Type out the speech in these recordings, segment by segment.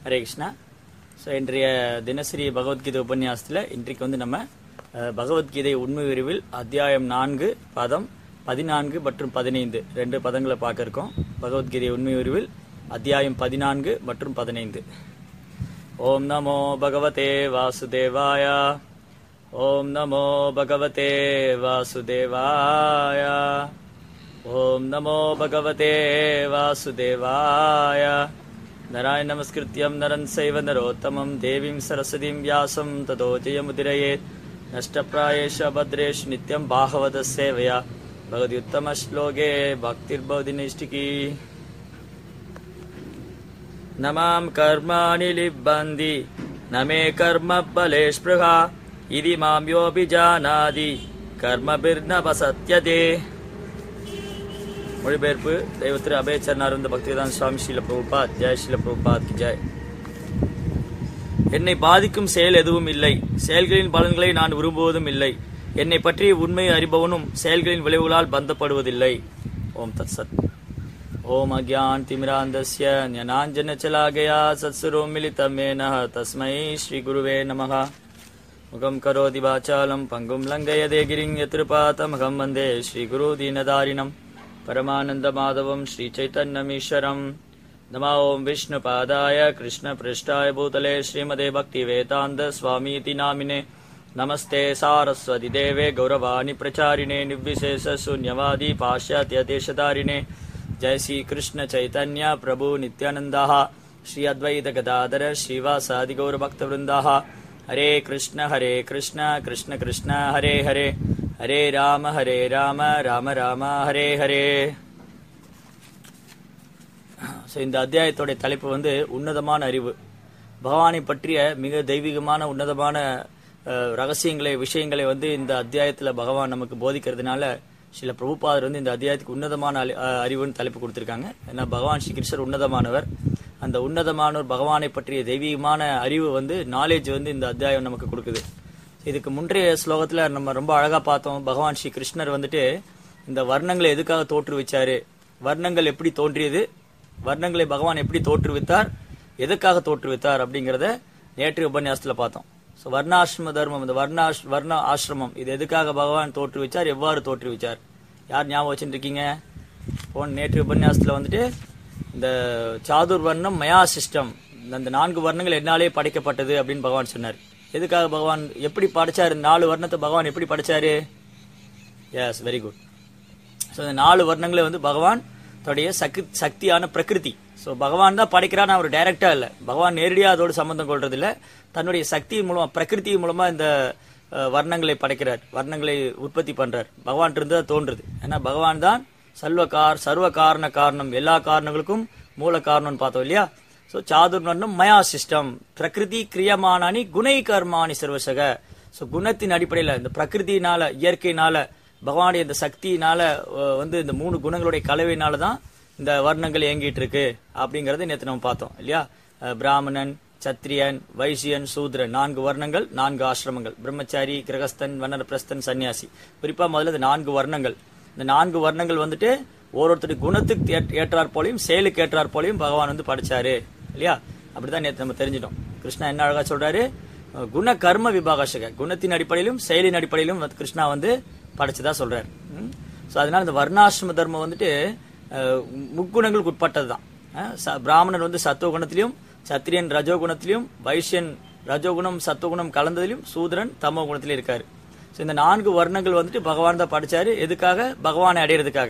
Hare Krishna so இன்றைய தினசரி பகவத்கீதை உபன்யாசத்தில் இன்றைக்கு வந்து நம்ம அஹ், பகவத்கீதை உண்மை விரிவில் அத்தியாயம் நான்கு பதம் பதினான்கு மற்றும் பதினைந்து ரெண்டு பதங்களை பார்க்க இருக்கோம் பகவத்கீதை உண்மை விரிவில் அத்தியாயம் பதினான்கு மற்றும் பதினைந்து ஓம் நமோ பகவதே வாசுதேவாய ஓம் நமோ பகவதே வாசுதேவாய ஓம் நமோ பகவதே வாசுதேவாய நராய நமஸ்கிருத்யம் நரன் சைவ நரோத்தமம் தேவீம் சரஸ்வதீம் வியாசம் ததோ ஜெயமுதிரயேத் நஷ்டப்பிராயேஷ பத்ரேஷ் நித்யம் பாகவத சேவையா பகவத்யுத்தம ஸ்லோகே பக்திர்பவதி நிஷ்டிகி न माम् कर्माणि लिब्बन्ति न मे कर्म बले स्पृहा इति माम् योऽभिजानाति கர்மபிர்னபசத்யதே மொழிபெயர்ப்பு தெய்வ திரு அபயச்சரணார்ந்த பக்திவேதாந்த சுவாமி ஸ்ரீல பிரபுபாத் ஜெய் ஸ்ரீல பிரபுபாத் கி ஜெய் என்னை பாதிக்கும் செயல் எதுவும் இல்லை செயல்களின் பலன்களை நான் விரும்புவதும் இல்லை என்னை பற்றி உண்மை அறிபவனும் செயல்களின் விளைவுகளால் பந்தப்படுவதில்லை ஓம் தத் சத் ॐ अज्ञानतिमिरान्धस्य ज्ञानाञ्जनचलागया सत्सुरो मिलितमेन तस्मै श्रीगुरुवे नमः मुखं करोति वाचालं पङ्गुं लङ्घयदे गिरिं यत्कृपातमहं वन्दे श्रीगुरुदीनदारिणं परमानन्दमाधवं श्रीचैतन्यमीश्वरम् नमो ॐ विष्णुपादाय कृष्णपृष्ठाय भूतले श्रीमदे भक्तिवेदान्तस्वामीति नामिने नमस्ते सारस्वतिदेवे गौरवाणि प्रचारिणे निर्विशेषशून्यवादी पाश्चात्यदेशधारिणे जय श्री कृष्ण चैतन्य प्रभु नित्यानन्दाः श्री अद्वैत गदाधर श्रीवासादि गौरभक्तवृन्दाः हरे कृष्ण हरे कृष्ण कृष्ण कृष्ण हरे हरे हरे राम हरे राम राम राम हरे हरे ஸோ இந்த அத்தியாயத்தோட தலைப்பு வந்து உன்னதமான அறிவு பகவானை பற்றிய மிக தெய்வீகமான உன்னதமான அஹ், ரகசியங்களை விஷயங்களை வந்து இந்த அத்தியாயத்தில் பகவான் நமக்கு போதிக்கிறதுனால சில பிரபுபாதர் வந்து இந்த அத்தியாயத்துக்கு உன்னதமான அலி- அஹ், அறிவுன்னு தலைப்பு கொடுத்திருக்காங்க ஏன்னா பகவான் ஸ்ரீ கிருஷ்ணர் உன்னதமானவர் அந்த உன்னதமானவர் பகவானை பற்றிய தெய்வீகமான அறிவு வந்து நாலேஜ் வந்து இந்த அத்தியாயம் நமக்கு கொடுக்குது இதுக்கு முன்றைய ஸ்லோகத்துல நம்ம ரொம்ப அழகா பார்த்தோம் பகவான் ஸ்ரீ கிருஷ்ணர் வந்துட்டு இந்த வர்ணங்களை எதுக்காக தோற்றுவிச்சாரு வர்ணங்கள் எப்படி தோன்றியது வர்ணங்களை பகவான் எப்படி தோற்றுவித்தார் எதுக்காக தோற்றுவித்தார் அப்படிங்கறத நேற்று உபன்யாசத்துல பார்த்தோம் ஸோ வர்ணாசிரம தர்மம் இந்த வர்ணாஷ் வர்ண ஆசிரமம் இது எதுக்காக பகவான் தோற்றுவிச்சார் எவ்வாறு தோற்றுவிச்சார் யார் ஞாபகம் வச்சுட்டு இருக்கீங்க போன நேற்று உபன்யாசத்துல வந்துட்டு இந்த சாதுர் வர்ணம் மயா சிஸ்டம் அந்த நான்கு வர்ணங்கள் என்னாலே படைக்கப்பட்டது அப்படின்னு பகவான் சொன்னார் எதுக்காக பகவான் எப்படி படைச்சாரு இந்த நாலு வர்ணத்தை பகவான் எப்படி படைச்சாரு எஸ் வெரி குட் ஸோ இந்த நாலு வர்ணங்களை வந்து பகவான் தன்னுடைய சக்தி சக்தியான பிரகிருதி ஸோ பகவான் தான் படைக்கிறான்னு அவர் டைரக்டா இல்லை பகவான் நேரடியாக அதோடு சம்பந்தம் கொள்றது இல்ல தன்னுடைய சக்தியின் மூலமா பிரகிருதி மூலமா இந்த அஹ், வர்ணங்களை படைக்கிறார் வர்ணங்களை உற்பத்தி பண்றார் பகவான் இருந்து தான் தோன்றுது ஏன்னா பகவான் தான் சர்வகார் சர்வ காரண காரணம் எல்லா காரணங்களுக்கும் மூல காரணம்னு பார்த்தோம் இல்லையா ஸோ சாதுர்வர்ணம் மயா சிஸ்டம் பிரகிருதி கிரியமானானி குணை கர்மானி சர்வசக ஸோ குணத்தின் அடிப்படையில் இந்த பிரகிருதினால இயற்கையினால பகவானுடைய இந்த சக்தியினால அஹ், வந்து இந்த மூணு குணங்களுடைய கலவையினால தான் இந்த வர்ணங்கள் இயங்கிட்டு இருக்கு அப்படிங்கறத நேற்று நம்ம பார்த்தோம் இல்லையா அஹ், பிராமணன் சத்திரியன் வைசியன் சூத்ரன் நான்கு வர்ணங்கள் நான்கு ஆசிரமங்கள் பிரம்மச்சாரி கிரகஸ்தன் வனரப்பிரஸ்தன் சன்னியாசி குறிப்பா முதல்ல இந்த நான்கு வர்ணங்கள் இந்த நான்கு வர்ணங்கள் வந்துட்டு ஒவ்வொருத்தருடைய குணத்துக்கு ஏற்- ஏற்றாற் போலையும் செயலுக்கு ஏற்றாற் போலையும் பகவான் வந்து படைச்சாரு இல்லையா அப்படிதான் நேற்று நம்ம தெரிஞ்சிட்டோம் கிருஷ்ணா என்ன அழகா சொல்றாரு அஹ், குண கர்ம விபாகசக குணத்தின் அடிப்படையிலும் செயலின் அடிப்படையிலும் வந்து கிருஷ்ணா வந்து படைச்சதா சொல்றாரு ஸோ அதனால இந்த வர்ணாசிரம தர்மம் வந்துட்டு அஹ், முக்குணங்களுக்கு உட்பட்டது தான் பிராமணன் வந்து சத்துவ குணத்திலையும் சத்திரியன் ரஜோகுணத்திலையும் வைஷ்யன் ரஜோகுணம் சத்துவகுணம் கலந்ததிலும் சூதரன் தமோ குணத்திலும் இருக்காரு ஸோ இந்த நான்கு வர்ணங்கள் வந்துட்டு பகவான் தான் படிச்சாரு எதுக்காக பகவானை அடையிறதுக்காக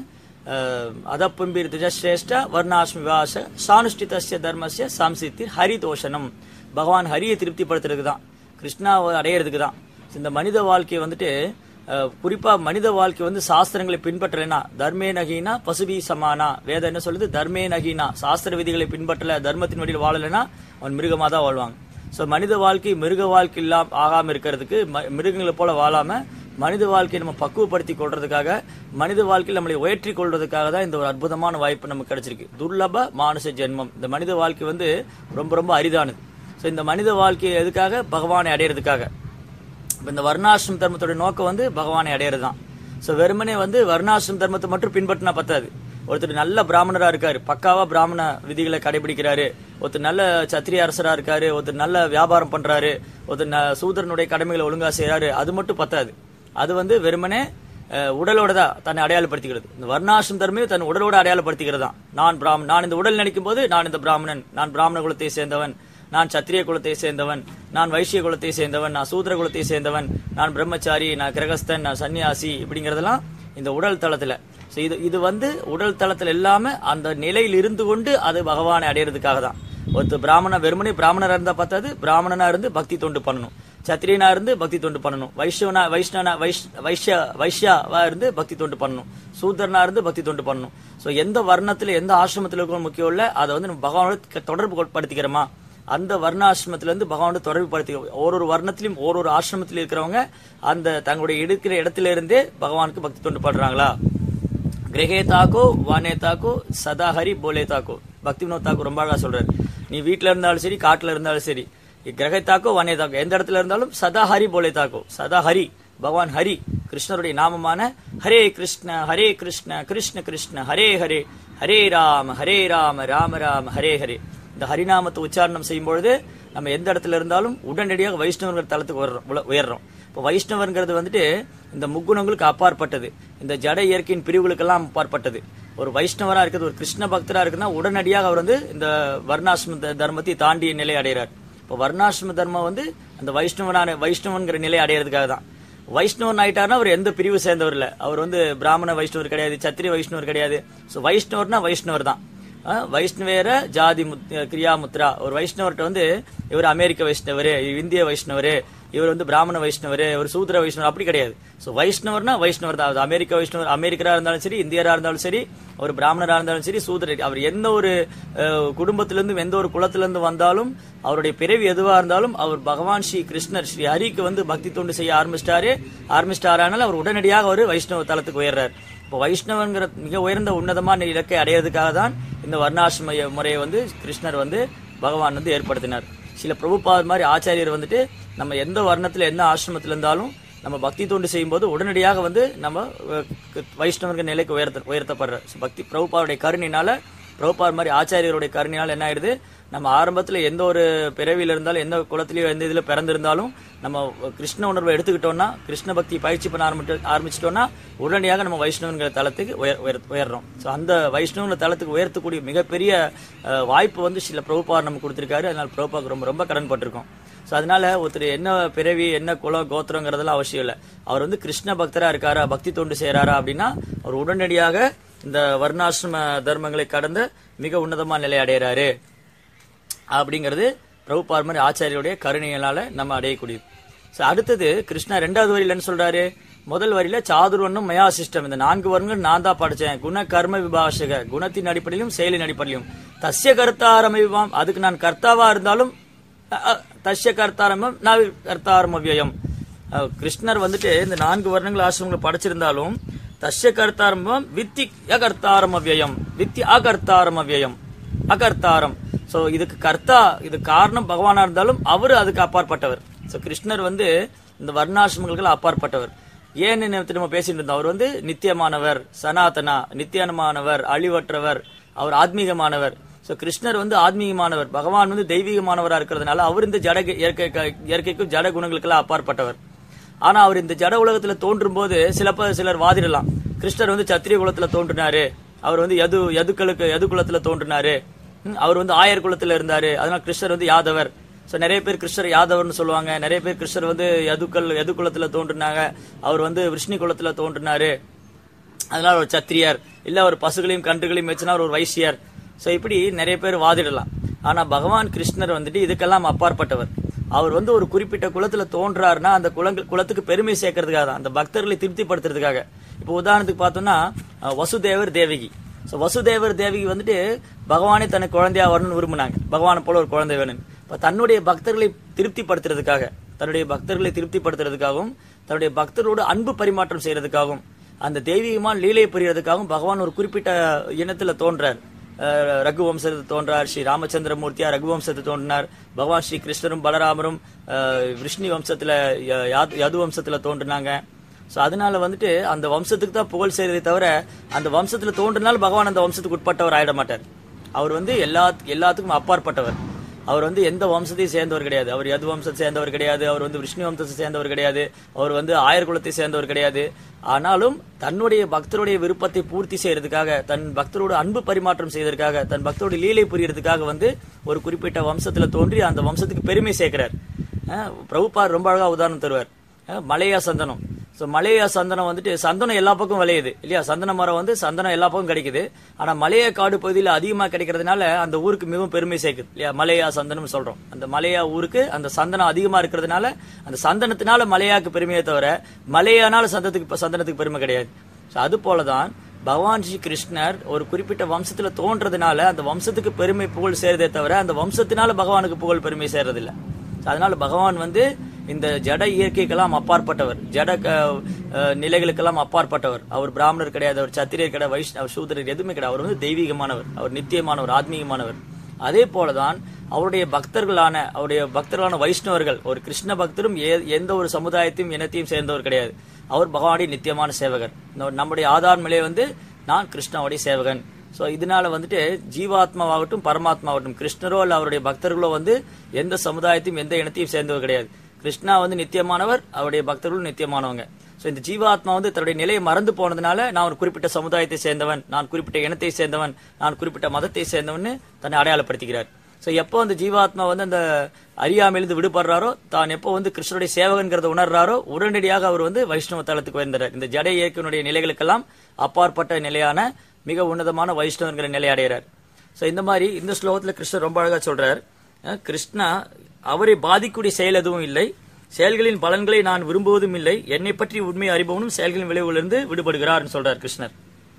அதப்பம்பிர் திஜஸ்ரேஷ்ட வர்ணாஸ்மி வாச சானுஷ்டிதஸ்ய தர்மஸ்ய சம்சித்தி ஹரிதோஷனம் பகவான் ஹரியை திருப்திப்படுத்துறதுக்கு தான் கிருஷ்ணாவை அடையிறதுக்கு தான் இந்த மனித வாழ்க்கையை வந்துட்டு அஹ், குறிப்பா மனித வாழ்க்கை வந்து சாஸ்திரங்களை பின்பற்றலைனா தர்மே நகீனா பசுபி சமானா வேதம் என்ன சொல்லுது தர்மே நகீனா சாஸ்திர விதிகளை பின்பற்றல தர்மத்தின் வழியில் வாழலைன்னா அவன் மிருகமா தான் வாழ்வாங்க ஸோ மனித வாழ்க்கை மிருக வாழ்க்கை இல்லாம ஆகாம இருக்கிறதுக்கு ம- மிருகங்களை போல வாழாம மனித வாழ்க்கையை நம்ம பக்குவப்படுத்தி கொள்றதுக்காக மனித வாழ்க்கையில் நம்மளை உயற்றி கொள்றதுக்காக தான் இந்த ஒரு அற்புதமான வாய்ப்பு நமக்கு கிடைச்சிருக்கு துர்லப மானுஷ ஜென்மம் இந்த மனித வாழ்க்கை வந்து ரொம்ப ரொம்ப அரிதானது ஸோ இந்த மனித வாழ்க்கையை எதுக்காக பகவானை அடையிறதுக்காக இப்ப இந்த வர்ணாசிரம் தர்மத்தோட நோக்கம் வந்து பகவானை அடையிறது தான் ஸோ வெறுமனே வந்து வர்ணாசிரம் தர்மத்தை மட்டும் பின்பற்றினா பத்தாது ஒருத்தர் நல்ல பிராமணரா இருக்காரு பக்காவா பிராமண விதிகளை கடைபிடிக்கிறாரு ஒருத்தர் நல்ல சத்திரிய அரசரா இருக்காரு ஒருத்தர் நல்ல வியாபாரம் பண்றாரு ஒருத்தர் ந- சூதரனுடைய கடமைகளை ஒழுங்கா செய்றாரு அது மட்டும் பத்தாது அது வந்து வெறுமனே அஹ், உடலோட தான் தன்னை அடையாளப்படுத்திக்கிறது இந்த வர்ணாசிரம் தர்மே தன் உடலோட அடையாளப்படுத்திக்கிறது தான் நான் பிராமணன் நான் இந்த உடல் நினைக்கும் போது நான் இந்த பிராமணன் நான் பிராமண குலத்தை சேர்ந்தவன் நான் சத்திரிய குலத்தை சேர்ந்தவன் நான் வைசிய குலத்தை சேர்ந்தவன் நான் சூத்திர குலத்தை சேர்ந்தவன் நான் பிரம்மச்சாரி நான் கிரகஸ்தன் நான் சன்னியாசி இப்படிங்கறதெல்லாம் இந்த உடல் தளத்துல So இது இது வந்து உடல் தளத்துல இல்லாம அந்த நிலையில் இருந்து கொண்டு அது பகவானை அடையிறதுக்காக தான் ஒருத்தர் பிராமண வெறுமனே பிராமணரா இருந்தா பார்த்தாது பிராமணனா இருந்து பக்தி தொண்டு பண்ணணும் சத்திரியனா இருந்து பக்தி தொண்டு பண்ணணும் வைஷ்ணவனா வைஷ்ணவனா வைஷ் வைஷ்ய வைஷ்யாவா இருந்து பக்தி தொண்டு பண்ணணும் சூத்திரனா இருந்து பக்தி தொண்டு பண்ணணும் சோ எந்த வர்ணத்துல எந்த ஆசிரமத்துல இருக்கணும் முக்கியம் இல்ல அதை வந்து நம்ம பகவானோட க- தொடர்பு படுத்திக்கிறோமா அந்த வர்ணாசிரமத்துல இருந்து பகவானோட தொடர்பு படுத்தி ஒரு ஒரு வர்ணத்திலும் ஒரு ஒரு ஆசிரமத்திலும் இருக்கிறவங்க அந்த தங்களுடைய இருக்கிற இடத்துல இருந்தே பகவானுக்கு பக்தி தொண்டு பண்றாங்களா கிரகே தாக்கோ வானே தாக்கோ சதா ஹரி போலே தாக்கோ பக்தி வினோத் தாக்கோ ரொம்ப அழகா சொல்றாரு நீ வீட்ல இருந்தாலும் சரி காட்டுல இருந்தாலும் சரி கிரகை தாக்கோ வானே தாக்கோ எந்த இடத்துல இருந்தாலும் சதா ஹரி போலே தாக்கோ சதா ஹரி பகவான் ஹரி கிருஷ்ணருடைய நாமமான ஹரே கிருஷ்ண ஹரே கிருஷ்ண கிருஷ்ண கிருஷ்ண ஹரே ஹரே ஹரே ராம ஹரே ராம ராம ராம ஹரே ஹரே இந்த ஹரிநாமத்தை உச்சாரணம் செய்யும் பொழுது நம்ம எந்த இடத்துல இருந்தாலும் உடனடியாக வைஷ்ணவர்கள் தளத்துக்கு உயர்றோம் உல- உயர்றோம் இப்போ வைஷ்ணவர்ங்கிறது வந்துட்டு இந்த முக்குணங்களுக்கு அப்பாற்பட்டது இந்த ஜட இயற்கையின் பிரிவுகளுக்கெல்லாம் அப்பாற்பட்டது ஒரு வைஷ்ணவரா இருக்கிறது ஒரு கிருஷ்ண பக்தரா இருக்குன்னா உடனடியாக அவர் வந்து இந்த வர்ணாசிரம த- தர்மத்தை தாண்டிய நிலை அடைகிறார் இப்போ வர்ணாசிரம தர்மம் வந்து அந்த வைஷ்ணவனான வைஷ்ணவன்கிற நிலை அடையிறதுக்காக தான் வைஷ்ணவன் ஆயிட்டாருன்னா அவர் எந்த பிரிவு சேர்ந்தவர் இல்ல அவர் வந்து பிராமண வைஷ்ணவர் கிடையாது சத்திரிய வைஷ்ணவர் கிடையாது ஸோ வைஷ்ணவர்னா வைஷ்ணவர் தான் அஹ் வைஷ்ணவேர ஜாதி முத்- கிரியா முத்ரா ஒரு வைஷ்ணவர்கிட்ட வந்து இவர் அமெரிக்க வைஷ்ணவர் இந்திய வைஷ்ணவர் இவர் வந்து பிராமண வைஷ்ணவர் இவர் சூத்திர வைஷ்ணவர் அப்படி கிடையாது ஸோ வைஷ்ணவர்னா வைஷ்ணவர் தான் அது அமெரிக்க வைஷ்ணவர் அமெரிக்கரா இருந்தாலும் சரி இந்தியரா இருந்தாலும் சரி ஒரு பிராமணரா இருந்தாலும் சரி சூத்திர அவர் எந்த ஒரு அஹ், குடும்பத்திலிருந்து எந்த ஒரு குலத்திலிருந்து வந்தாலும் அவருடைய பிறவி எதுவா இருந்தாலும் அவர் பகவான் ஸ்ரீ கிருஷ்ணர் ஸ்ரீ ஹரிக்கு வந்து பக்தி தொண்டு செய்ய ஆரம்பிச்சிட்டாரு ஆரம்பிச்சிட்டாரானால் அவர் உடனடியாக ஒரு வைஷ்ணவ தலத்துக்கு உயர்றார் இப்போ வைஷ்ணவங்கிற மிக உயர்ந்த உன்னதமான இலக்கை அடையிறதுக்காக தான் இந்த வர்ணாசிரம முறையை வந்து கிருஷ்ணர் வந்து பகவான் வந்து ஏற்படுத்தினார் சில பிரபுபாத் மாதிரி ஆச்சாரியர் வந்துட்டு நம்ம எந்த வர்ணத்துல எந்த ஆசிரமத்துல இருந்தாலும் நம்ம பக்தி தொண்டு செய்யும்போது உடனடியாக வந்து நம்ம அஹ், க- வைஷ்ணவர்கள் நிலைக்கு உயர்த்த உயர்த்தப்படுற So, பக்தி பிரபுபாவுடைய கருணினால பிரபுபாத் மாதிரி ஆச்சாரியருடைய கருணினால என்ன ஆயிடுது நம்ம ஆரம்பத்துல எந்த ஒரு பிறவியில இருந்தாலும் எந்த குலத்திலயோ எந்த இதுல பிறந்திருந்தாலும் நம்ம கிருஷ்ண உணர்வை எடுத்துக்கிட்டோம்னா கிருஷ்ண பக்தி பயிற்சி பண்ண ஆரம்பிட்டு ஆரம்பிச்சிட்டோம்னா உடனடியாக நம்ம வைஷ்ணவங்கிற தளத்துக்கு உயர் உயர்- உயர்றோம் ஸோ அந்த வைஷ்ணவங்கிற தளத்துக்கு உயர்த்தக்கூடிய மிகப்பெரிய அஹ், வாய்ப்பு வந்து சில பிரபுபார் நம்ம கொடுத்திருக்காரு அதனால பிரபுபாக்கு ரொம்ப ரொம்ப கடன் பட்டிருக்கோம் ஸோ அதனால ஒருத்தர் என்ன பிறவி என்ன குலம் கோத்திரங்கிறதெல்லாம் அவசியம் இல்லை அவர் வந்து கிருஷ்ண பக்தரா இருக்காரா பக்தி தொண்டு செய்யறாரா அப்படின்னா அவர் உடனடியாக இந்த வர்ணாசிரம தர்மங்களை கடந்த மிக உன்னதமான நிலை அடைகிறாரு அப்படிங்கிறது பிரபுபார் மாதிரி ஆச்சாரியுடைய கருணையினால நம்ம அடையக்கூடியது So, அடுத்தது கிருஷ்ணா ரெண்டாவது வரியில என்ன சொல்றாரு முதல் வரியில சாதுர்வண்ணும் மயா சிஸ்டம் இந்த நான்கு வருங்கள் நான் தான் படிச்சேன் குண கர்ம விபாஷக குணத்தின் அடிப்படையிலும் செயலின் அடிப்படையிலும் தஸ்ய கர்த்தாரமிவாம் அதுக்கு நான் கர்த்தாவா இருந்தாலும் அ- அ- தஸ்ய கர்த்தாரமம் நான் கர்த்தாரமவ்யயம் அஹ் கிருஷ்ணர் வந்துட்டு இந்த நான்கு வருடங்கள் ஆசிரமங்களை படைச்சிருந்தாலும் தஸ்ய கர்த்தாரமம் வித்தி அகர்த்தாரம் அவ்யயம் வித்தி அகர்த்தாரம் அவ்யயம் அகர்த்தாரம் சோ இதுக்கு கர்த்தா இது காரணம் பகவானா இருந்தாலும் அவரு அதுக்கு அப்பாற்பட்டவர் சோ கிருஷ்ணர் வந்து இந்த வர்ணாசிரமங்களுக்கு அப்பாற்பட்டவர் ஏன்னு நேத்து நம்ம பேசிட்டு இருந்தோம் அவர் வந்து நித்தியமானவர் சனாதனா நித்தியமானவர் அழிவற்றவர் அவர் ஆத்மீகமானவர் சோ கிருஷ்ணர் வந்து ஆத்மீகமானவர் பகவான் வந்து தெய்வீகமானவரா இருக்கிறதுனால அவர் இந்த ஜட இயற்கை இயற்கைக்கும் ஜட குணங்களுக்கெல்லாம் அப்பாற்பட்டவர் ஆனா அவர் இந்த ஜட உலகத்துல தோன்றும் போது சிலப்ப சிலர் வாதிடலாம் கிருஷ்ணர் வந்து சத்திரிய குலத்துல தோன்றினாரு அவர் வந்து யது யதுக்களுக்கு யது குலத்துல தோன்றினாரு ம், அவர் வந்து ஆயர் குலத்துல இருந்தாரு அதனால கிருஷ்ணர் வந்து யாதவர் சோ நிறைய பேர் கிருஷ்ணர் யாதவர்னு சொல்லுவாங்க நிறைய பேர் கிருஷ்ணர் வந்து யதுக்கள் யது குலத்துல தோன்றினாங்க அவர் வந்து விஷ்ணு குலத்துல தோன்றினாரு அதனால ஒரு சத்திரியர் இல்ல ஒரு பசுகளையும் கன்றுகளையும் வச்சுனா ஒரு வைசியர் சோ இப்படி நிறைய பேர் வாதிடலாம் ஆனா பகவான் கிருஷ்ணர் வந்துட்டு இதுக்கெல்லாம் அப்பாற்பட்டவர் அவர் வந்து ஒரு குறிப்பிட்ட குலத்துல தோன்றாருன்னா அந்த குலங்கள் குலத்துக்கு பெருமை சேர்க்கறதுக்காக தான் அந்த பக்தர்களை திருப்திப்படுத்துறதுக்காக இப்போ உதாரணத்துக்கு பார்த்தோம்னா அஹ், வசுதேவர் தேவகி சோ வசுதேவர் தேவகி வந்துட்டு பகவானே தனக்கு குழந்தையா வரணும்னு விரும்பினாங்க பகவானை போல ஒரு குழந்தை வேணும் இப்ப தன்னுடைய பக்தர்களை திருப்திப்படுத்துறதுக்காக தன்னுடைய பக்தர்களை திருப்திப்படுத்துறதுக்காகவும் தன்னுடைய பக்தரோடு அன்பு பரிமாற்றம் செய்யறதுக்காகவும் அந்த தெய்வீகமான லீலை புரியறதுக்காகவும் பகவான் ஒரு குறிப்பிட்ட இனத்துல தோன்றார் அஹ் ரகுவம்சத்தை தோன்றார் ஸ்ரீ ராமச்சந்திரமூர்த்தியா ரகுவம்சத்தை தோன்றினார் பகவான் ஸ்ரீ கிருஷ்ணரும் பலராமரும் அஹ், விஷ்ணு வம்சத்துல ய- யாது- யது வம்சத்துல தோன்றினாங்க ஸோ அதனால வந்துட்டு அந்த வம்சத்துக்கு தான் புகழ் செய்யறதை தவிர அந்த வம்சத்துல தோன்றினால் பகவான் அந்த வம்சத்துக்கு உட்பட்டவர் ஆயிட மாட்டார் அவர் வந்து எல்லா எல்லாத்துக்கும் அப்பாற்பட்டவர் அவர் வந்து எந்த வம்சத்தையும் சேர்ந்தவர் கிடையாது அவர் எது வம்சத்தை சேர்ந்தவர் கிடையாது அவர் வந்து விஷ்ணு வம்சத்தை சேர்ந்தவர் கிடையாது அவர் வந்து ஆயர் குலத்தை சேர்ந்தவர் கிடையாது ஆனாலும் தன்னுடைய பக்தருடைய விருப்பத்தை பூர்த்தி செய்யறதுக்காக தன் பக்தரோட அன்பு பரிமாற்றம் செய்வதற்காக தன் பக்தரோட லீலை புரியறதுக்காக வந்து ஒரு குறிப்பிட்ட வம்சத்துல தோன்றி அந்த வம்சத்துக்கு பெருமை சேர்க்கிறார் அஹ் பிரபுபார் ரொம்ப அழகா உதாரணம் தருவார் அஹ் மலையா சந்தனம் ஸோ மலையா சந்தனம் வந்துட்டு சந்தனம் எல்லா பக்கம் விளையுது இல்லையா சந்தன மரம் வந்து சந்தனம் எல்லா பக்கம் கிடைக்குது ஆனா மலையா காடு பகுதியில் அதிகமா கிடைக்கிறதுனால அந்த ஊருக்கு மிகவும் பெருமை சேர்க்குது இல்லையா மலையா சந்தனம் சொல்றோம் அந்த மலையா ஊருக்கு அந்த சந்தனம் அதிகமா இருக்கிறதுனால அந்த சந்தனத்தினால மலையாக்கு பெருமையை தவிர மலையானால சந்தனத்துக்கு சந்தனத்துக்கு பெருமை கிடையாது ஸோ அது போலதான் பகவான் ஸ்ரீ கிருஷ்ணர் ஒரு குறிப்பிட்ட வம்சத்துல தோன்றதுனால அந்த வம்சத்துக்கு பெருமை புகழ் சேருதே தவிர அந்த வம்சத்தினால பகவானுக்கு புகழ் பெருமை சேர்றதில்ல So, அதனால பகவான் வந்து இந்த ஜட இயற்கைக்கெல்லாம் அப்பாற்பட்டவர் ஜட அஹ், அஹ், நிலைகளுக்கெல்லாம் அப்பாற்பட்டவர் அவர் பிராமணர் கிடையாது அவர் சத்திரியர் கிடையாது வைஷ்ணவர் சூதரர் எதுவுமே கிடையாது அவர் வந்து தெய்வீகமானவர் அவர் நித்தியமானவர் ஆத்மீகமானவர் அதே போலதான் அவருடைய பக்தர்களான அவருடைய பக்தர்களான வைஷ்ணவர்கள் ஒரு கிருஷ்ண பக்தரும் ஏ- எந்த ஒரு சமுதாயத்தையும் இனத்தையும் சேர்ந்தவர் கிடையாது அவர் பகவானுடைய நித்தியமான சேவகர் நம்ம- நம்முடைய ஆதார் நிலை வந்து நான் கிருஷ்ணாவுடைய சேவகன் சோ இதனால வந்துட்டு ஜீவாத்மாவாகட்டும் பரமாத்மாவாகட்டும் கிருஷ்ணரோ அல்ல அவருடைய பக்தர்களோ வந்து எந்த சமுதாயத்தையும் எந்த இனத்தையும் சேர்ந்தவர் கிடையாது கிருஷ்ணா வந்து நித்தியமானவர் அவருடைய பக்தர்களும் நித்தியமானவங்க சோ இந்த ஜீவாத்மா வந்து தன்னுடைய நிலையை மறந்து போனதுனால நான் ஒரு குறிப்பிட்ட சமுதாயத்தை சேர்ந்தவன் நான் குறிப்பிட்ட இனத்தை சேர்ந்தவன் நான் குறிப்பிட்ட மதத்தை சேர்ந்தவன் தன்னை அடையாளப்படுத்திக்கிறார் சோ எப்போ அந்த ஜீவாத்மா வந்து அந்த அறியாமையிலிருந்து விடுபடுறாரோ தான் எப்போ வந்து கிருஷ்ணருடைய சேவகன்கிறத உணர்றாரோ உடனடியாக அவர் வந்து வைஷ்ணவ தளத்துக்கு வந்துறார் இந்த ஜட இயக்கனுடைய நிலைகளுக்கெல்லாம் அப்பாற்பட்ட நிலையான மிக உன்னதமான வைஷ்ணவங்கிற நிலை அடைகிறார் சோ இந்த மாதிரி இந்த ஸ்லோகத்துல கிருஷ்ணர் ரொம்ப அழகா சொல்றார் அஹ் கிருஷ்ணா அவரை பாதிக்கூடிய செயல் எதுவும் இல்லை செயல்களின் பலன்களை நான் விரும்புவதும் இல்லை என்னை பற்றி உண்மை அறிபவனும் செயல்களின் விளைவுகளிலிருந்து விடுபடுகிறார்னு சொல்றார் கிருஷ்ணர்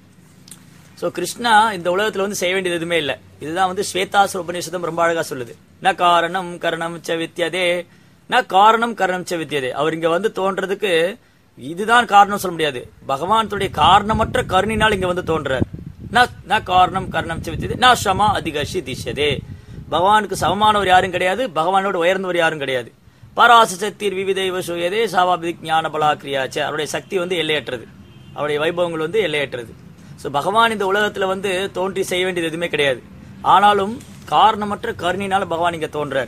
சோ கிருஷ்ணா இந்த உலகத்துல வந்து செய்ய வேண்டியது எதுவுமே இல்ல இதுதான் வந்து ஸ்வேதாசுர உபநிஷதம் ரொம்ப அழகா சொல்லுது ந காரணம் கரணம் ச வித்தியதே ந காரணம் கரணம் ச வித்தியதே அவர் இங்க வந்து தோன்றதுக்கு இதுதான் காரணம் சொல்ல முடியாது பகவானுடைய காரணமற்ற கருணினால் இங்க வந்து தோன்றார் ந ந காரணம் கரணம் ச வித்தியதே ந ஷமா அதிகஷி திஷதே பகவானுக்கு சமமானவர் யாரும் கிடையாது பகவானோட உயர்ந்தவர் யாரும் கிடையாது பராச சக்திர் விவிதைவ சுயதே சாவாபிக் ஞான பலாக்கிரியாச்சு அவருடைய சக்தி வந்து எல்லையற்றது அவருடைய வைபவங்கள் வந்து எல்லையற்றது சோ பகவான் இந்த உலகத்துல வந்து தோன்றி செய்ய வேண்டியது எதுவுமே கிடையாது ஆனாலும் காரணமற்ற கருணினால பகவான் இங்க தோன்றார்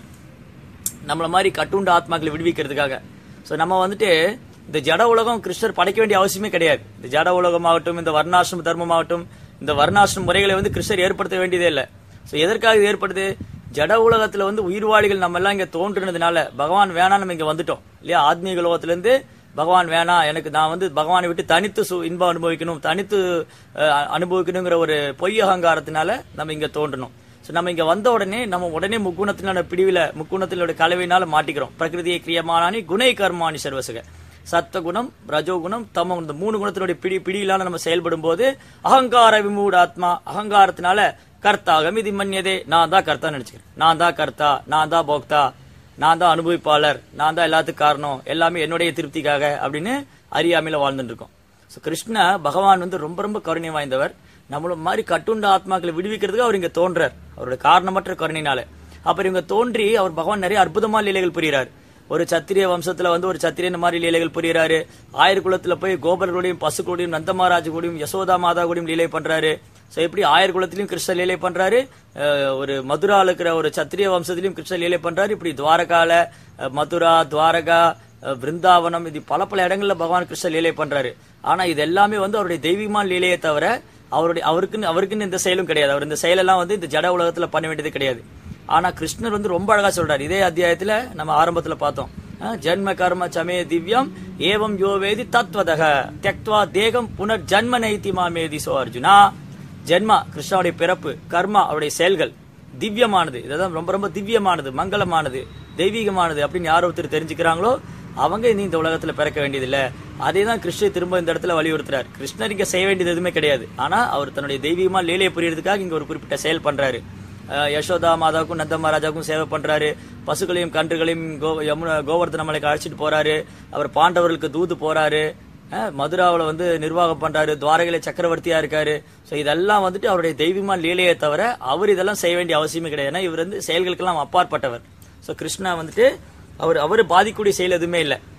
நம்மள மாதிரி கட்டுண்ட ஆத்மாக்களை விடுவிக்கிறதுக்காக சோ நம்ம வந்துட்டு இந்த ஜட உலகம் கிருஷ்ணர் படைக்க வேண்டிய அவசியமே கிடையாது இந்த ஜட உலகமாகட்டும் இந்த வர்ணாசிரம தர்மமாகட்டும் இந்த வர்ணாசிரம முறைகளை வந்து கிருஷ்ணர் ஏற்படுத்த வேண்டியதே இல்லை சோ எதற்காக இது ஏற்படுது ஜட உலகத்துல வந்து உயிர்வாளிகள் நம்ம எல்லாம் இங்க தோன்றுனதுனால பகவான் வேணாம் நம்ம இங்க வந்துட்டோம் இல்லையா ஆத்மீக உலகத்துல இருந்து பகவான் வேணாம் எனக்கு நான் வந்து பகவானை விட்டு தனித்து சு- இன்பம் அனுபவிக்கணும் தனித்து அஹ், அனுபவிக்கணுங்கிற ஒரு பொய் அகங்காரத்தினால நம்ம இங்க தோன்றணும் சோ நம்ம இங்க வந்த உடனே நம்ம உடனே முக்குணத்தினோட பிடிவில முக்குணத்தினோட கலவையினால மாட்டிக்கிறோம் பிரகிருதியை கிரியமானானி குணை கர்மானி சர்வசக சத்தகுணம் ரஜோகுணம் தமோ இந்த மூணு குணத்தினுடைய பிடி பிடியிலான நம்ம செயல்படும் போது அகங்கார விமூட ஆத்மா அகங்காரத்தினால கர்த்தாகம் இது மன்யதே நான் தான் கர்த்தா நினைச்சுக்கிறேன் நான் தான் கர்த்தா நான் தான் போக்தா நான் தான் அனுபவிப்பாளர் நான் தான் எல்லாத்துக்கும் காரணம் எல்லாமே என்னுடைய திருப்திக்காக அப்படின்னு அறியாமையில வாழ்ந்துட்டு இருக்கோம் So, கிருஷ்ண பகவான் வந்து ரொம்ப ரொம்ப கருணை வாய்ந்தவர் நம்மள மாதிரி கட்டுண்ட ஆத்மாக்களை விடுவிக்கிறதுக்கு அவர் இங்க தோன்றார் அவருடைய காரணமற்ற கருணையினால அப்புறம் இவங்க தோன்றி அவர் பகவான் நிறைய அற்புதமான லீலைகள் புரிகிறார் ஒரு சத்திரிய வம்சத்துல வந்து ஒரு சத்திரியன் மாதிரி லீலைகள் புரிகிறாரு ஆயிர குலத்துல போய் கோபர்களோடையும் பசுக்களோடையும் நந்தமகாராஜ் கூடயும் யசோதா மாதா கூடயும் லீலை பண்றாரு சோ இப்படி ஆயிர குலத்திலயும் கிருஷ்ண லீலை பண்றாரு அஹ், ஒரு மதுரால இருக்கிற ஒரு சத்திரிய வம்சத்திலயும் கிருஷ்ண லீலை பண்றாரு இப்படி துவாரகால அஹ், மதுரா துவாரகா அஹ், பிருந்தாவனம் இது பல பல இடங்கள்ல பகவான் கிருஷ்ண லீலை பண்றாரு ஆனா இது எல்லாமே வந்து அவருடைய தெய்வீகமான லீலையை தவிர அவருடைய அவருக்குன்னு அவருக்குன்னு இந்த செயலும் கிடையாது அவர் இந்த செயலெல்லாம் வந்து இந்த ஜட உலகத்துல பண்ண வேண்டியது கிடையாது ஆனா கிருஷ்ணர் வந்து ரொம்ப அழகா சொல்றாரு இதே அத்தியாயத்துல நம்ம ஆரம்பத்துல பார்த்தோம் அஹ், ஜன்ம கர்ம சமே திவ்யம் ஏவம் யோவேதி தத்வதக தியக்த்வா தேகம் புனர் ஜன்ம நைத்தி மாமேதி சோ அர்ஜுனா ஜென்மா கிருஷ்ணாவுடைய பிறப்பு கர்மா அவருடைய செயல்கள் திவ்யமானது இதெல்லாம் ரொம்ப ரொம்ப திவ்யமானது மங்களமானது தெய்வீகமானது அப்படின்னு யார் ஒருத்தர் தெரிஞ்சுக்கிறாங்களோ அவங்க இனி இந்த உலகத்துல பிறக்க வேண்டியதில்ல அதே தான் கிருஷ்ணர் திரும்ப இந்த இடத்துல வலியுறுத்துறாரு கிருஷ்ணர் இங்க செய்ய வேண்டியது எதுவுமே கிடையாது ஆனா அவர் தன்னுடைய தெய்வீகமா லீலையை புரியறதுக்காக இங்க ஒரு குறிப்பிட்ட செயல் பண்றாரு அஹ் யசோதா மாதாவுக்கும் நந்த மகாராஜாவுக்கும் சேவை பண்றாரு பசுக்களையும் கன்றுகளையும் கோ யமுனா கோவர்தன மலைக்கு அழைச்சிட்டு போறாரு அவர் பாண்டவர்களுக்கு தூது போறாரு அஹ் மதுராவுல வந்து நிர்வாகம் பண்றாரு துவாரகையில சக்கரவர்த்தியா இருக்காரு சோ இதெல்லாம் வந்துட்டு அவருடைய தெய்வீகமான லீலையை தவிர அவர் இதெல்லாம் செய்ய வேண்டிய அவசியமே கிடையாது ஏன்னா இவர் வந்து செயல்களுக்கெல்லாம் அப்பாற்பட்டவர் சோ கிருஷ்ணா வந்துட்டு அவர் அவர் பாதிக்கூடிய செயல் எதுவுமே இல்ல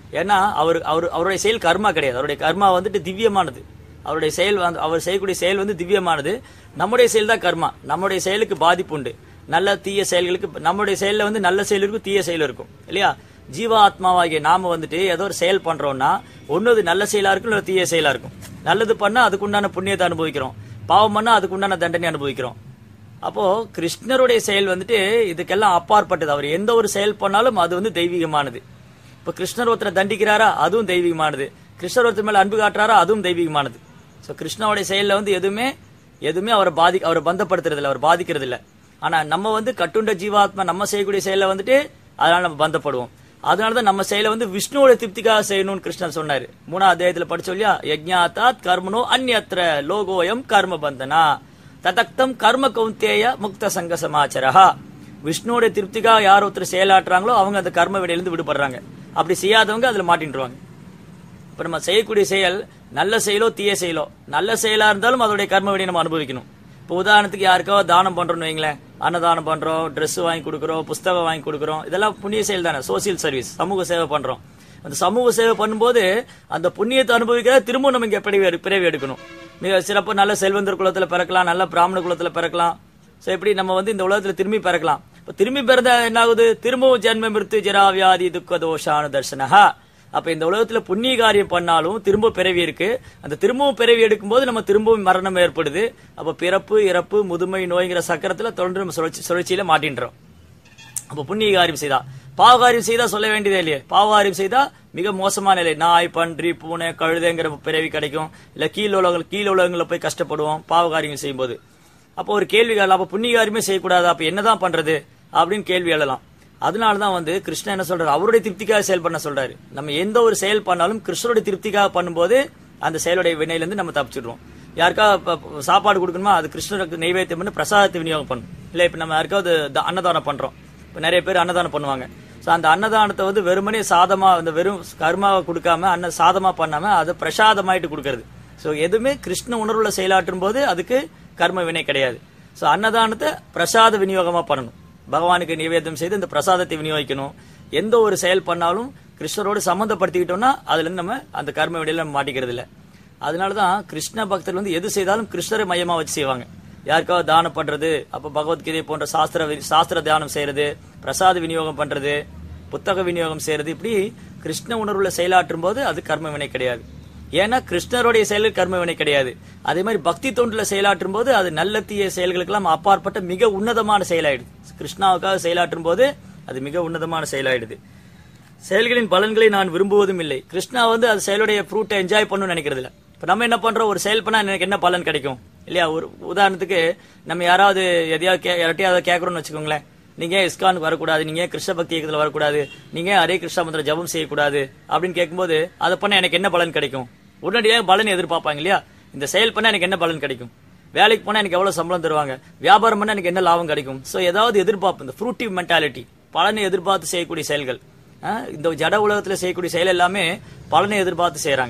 ஏன்னா அவர் அவர் அவருடைய செயல் கர்மா கிடையாது அவருடைய கர்மா வந்துட்டு திவ்யமானது அவருடைய செயல் வந்து அவர் செய்யக்கூடிய செயல் வந்து திவ்யமானது நம்முடைய செயல் தான் கர்மா நம்முடைய செயலுக்கு பாதிப்பு உண்டு நல்ல தீய செயல்களுக்கு நம்முடைய செயல்ல வந்து நல்ல செயல் இருக்கும் தீய செயல் இருக்கும் இல்லையா ஜீவா ஆத்மாவாகிய நாம வந்துட்டு ஏதோ ஒரு செயல் பண்றோம்னா ஒன்னு அது நல்ல செயலா இருக்கும் இல்லை தீய செயலா இருக்கும் நல்லது பண்ணா அதுக்குண்டான புண்ணியத்தை அனுபவிக்கிறோம் பாவம் பண்ணா அதுக்குண்டான தண்டனை அனுபவிக்கிறோம் அப்போ கிருஷ்ணருடைய செயல் வந்துட்டு இதுக்கெல்லாம் அப்பாற்பட்டது அவர் எந்த ஒரு செயல் பண்ணாலும் அது வந்து தெய்வீகமானது இப்ப கிருஷ்ணர் ஒருத்தரை தண்டிக்கிறாரா அதுவும் தெய்வீகமானது கிருஷ்ணர் ஒருத்தர் மேல அன்பு காட்டுறாரா அதுவும் தெய்வீகமானது சோ கிருஷ்ணனுடைய செயல்ல வந்து எதுவுமே எதுவுமே அவரை பாதி அவரை பந்தப்படுத்துறது இல்ல அவர் பாதிக்கிறது இல்ல ஆனா நம்ம வந்து கட்டுண்ட ஜீவாத்மா நம்ம செய்யக்கூடிய செயல்ல வந்துட்டு அதனால நம்ம பந்தப்படுவோம் அதனாலதான் நம்ம செயலை வந்து விஷ்ணுவோட திருப்திக்காக செய்யணும்னு கிருஷ்ணன் சொன்னாரு மூணாவது அத்தியாயத்துல படிச்சோம் இல்லையா யஜ்ஞாத்தாத் கர்மனோ அந்யத்ர லோகோயம் கர்ம பந்தனா ததக்தம் கர்ம கௌந்தேய முக்த சங்க சமாச்சரஹா விஷ்ணுவோட திருப்திக்காக யார் ஒருத்தர் செயலாற்றுறாங்களோ அவங்க அந்த கர்ம விடையிலிருந்து விடுபடுறாங்க அப்படி செய்யாதவங்க அதுல மாட்டின்றுவாங்க இப்ப நம்ம செய்யக்கூடிய செயல் நல்ல செயலோ தீய செயலோ நல்ல செயலா இருந்தாலும் அதோடைய கர்ம விடையை நம்ம அனுபவிக்கணும் இப்போ உதாரணத்துக்கு யாருக்கோ தானம் பண்றோம்னு வைங்களேன் அன்னதானம் பண்றோம் Dress வாங்கி கொடுக்குறோம் புஸ்தகம் வாங்கி கொடுக்குறோம் இதெல்லாம் புண்ணிய செயல் தானே சோசியல் சர்வீஸ் சமூக சேவை பண்றோம் அந்த சமூக சேவை பண்ணும்போது அந்த புண்ணியத்தை அனுபவிக்க திரும்பவும் நம்ம இங்க பிறவி எடு- பிறவி எடுக்கணும் மிக சிறப்பு நல்ல செல்வந்தர் குலத்துல பிறக்கலாம் நல்ல பிராமண குலத்துல பிறக்கலாம் சோ இப்படி நம்ம வந்து இந்த உலகத்துல திரும்பி பிறக்கலாம் இப்ப திரும்பி பிறந்தா என்ன ஆகுது திரும்பவும் ஜென்ம மிருத்து ஜரா வியாதி துக்க தோஷானு தர்சனஹா அப்ப இந்த உலகத்துல புண்ணிய காரியம் பண்ணாலும் திரும்ப பிறவி இருக்கு அந்த திரும்பவும் பிறவி எடுக்கும்போது நம்ம திரும்பவும் மரணம் ஏற்படுது அப்ப பிறப்பு இறப்பு முதுமை நோய்ங்கிற சக்கரத்துல தொடர்ந்து நம்ம சுழற்சி சுழற்சியில மாட்டின்றோம் அப்ப புண்ணிய காரியம் செய்தா பாவகாரியம் செய்தா சொல்ல வேண்டியதே இல்லையே பாவகாரியம் செய்தா மிக மோசமான நிலை நாய் பன்றி பூனை கழுதைங்கிற பிறவி கிடைக்கும் இல்ல கீழ் உலகங்கள் கீழ் உலகங்கள போய் கஷ்டப்படுவோம் பாவகாரியம் செய்யும்போது அப்போ ஒரு கேள்வி கேட்கலாம் அப்ப புண்ணிய காரியமே செய்யக்கூடாது அப்ப என்னதான் பண்றது அப்படின்னு கேள்வி எழலாம் அதனாலதான் வந்து கிருஷ்ணன் என்ன சொல்றாரு அவருடைய திருப்திக்காக செயல் பண்ண சொல்றாரு நம்ம எந்த ஒரு செயல் பண்ணாலும் கிருஷ்ணருடைய திருப்திக்காக பண்ணும்போது அந்த செயலுடைய வினையில இருந்து நம்ம தப்பிச்சிடுவோம் யாருக்கா இப்ப சாப்பாடு கொடுக்கணுமா அது கிருஷ்ணருக்கு நைவேத்தியம் பண்ணி பிரசாதத்தை விநியோகம் பண்ணும் இல்ல இப்ப நம்ம யாருக்காவது த- அன்னதானம் பண்றோம் இப்ப நிறைய பேர் அன்னதானம் பண்ணுவாங்க சோ அந்த அன்னதானத்தை வந்து வெறுமனே சாதமா அந்த வெறும் கர்மாவை கொடுக்காம அன்ன சாதமா பண்ணாம அதை பிரசாதமாயிட்டு கொடுக்கறது சோ எதுவுமே கிருஷ்ண உணர்வுல செயலாற்றும் போது அதுக்கு கர்ம வினை கிடையாது சோ அன்னதானத்தை பிரசாத விநியோகமா பண்ணணும் பகவானுக்கு நிவேதம் செய்து இந்த பிரசாதத்தை விநியோகிக்கணும் எந்த ஒரு செயல் பண்ணாலும் கிருஷ்ணரோடு சம்மந்தப்படுத்திக்கிட்டோம்னா அதுல இருந்து நம்ம அந்த கர்ம வினையில நம்ம மாட்டிக்கிறது இல்ல அதனாலதான் கிருஷ்ண பக்தர் வந்து எது செய்தாலும் கிருஷ்ணரை மையமா வச்சு செய்வாங்க யாருக்காவது தானம் பண்றது அப்ப பகவத்கீதை போன்ற சாஸ்திர வி- சாஸ்திர தியானம் செய்யறது பிரசாத விநியோகம் பண்றது புத்தக விநியோகம் செய்யறது இப்படி கிருஷ்ண உணர்வுல செயலாற்றும் போது அது கர்ம வினை கிடையாது ஏன்னா கிருஷ்ணருடைய செயல் கர்ம வினை கிடையாது அதே மாதிரி பக்தி தொண்டுல செயலாற்றும் போது அது நல்ல தீய செயல்களுக்கெல்லாம் அப்பாற்பட்ட மிக உன்னதமான செயலாயிடுது கிருஷ்ணாவுக்காக செயலாற்றும் போது அது மிக உன்னதமான செயலாயிடுது செயல்களின் பலன்களை நான் விரும்புவதும் இல்லை கிருஷ்ணா வந்து அது செயலுடைய ஃப்ரூட்டை என்ஜாய் பண்ணணும்னு நினைக்கிறது இல்ல இப்ப நம்ம என்ன பண்றோம் ஒரு செயல் பண்ணா எனக்கு என்ன பலன் கிடைக்கும் இல்லையா ஒரு உதாரணத்துக்கு நம்ம யாராவது எதையாவது கே- யார்கிட்டயாவது கேட்கறோம்னு வச்சுக்கோங்களேன் நீங்க ஏன் இஸ்கானுக்கு வரக்கூடாது நீங்க ஏன் கிருஷ்ண பக்தி இயக்கத்துல வரக்கூடாது நீங்க ஏன் ஹரே கிருஷ்ணா மந்திர ஜபம் செய்யக்கூடாது அப்படின்னு கேட்கும்போது அதை பண்ண எனக்கு என்ன பலன் கிடைக்கும் உடனடியாக பலன் எதிர்பார்ப்பாங்க இல்லையா இந்த செயல் பண்ணா எனக்கு என்ன பலன் கிடைக்கும் வேலைக்கு போனா எனக்கு எவ்வளவு சம்பளம் தருவாங்க வியாபாரம் பண்ணா எனக்கு என்ன லாபம் கிடைக்கும் சோ ஏதாவது எதிர்பார்ப்பு இந்த ஃப்ரூட்டிவ் மென்டாலிட்டி பலனை எதிர்பார்த்து செய்யக்கூடிய செயல்கள் ஆ, இந்த ஜட உலகத்துல செய்யக்கூடிய செயல் எல்லாமே பலனை எதிர்பார்த்து செய்யறாங்க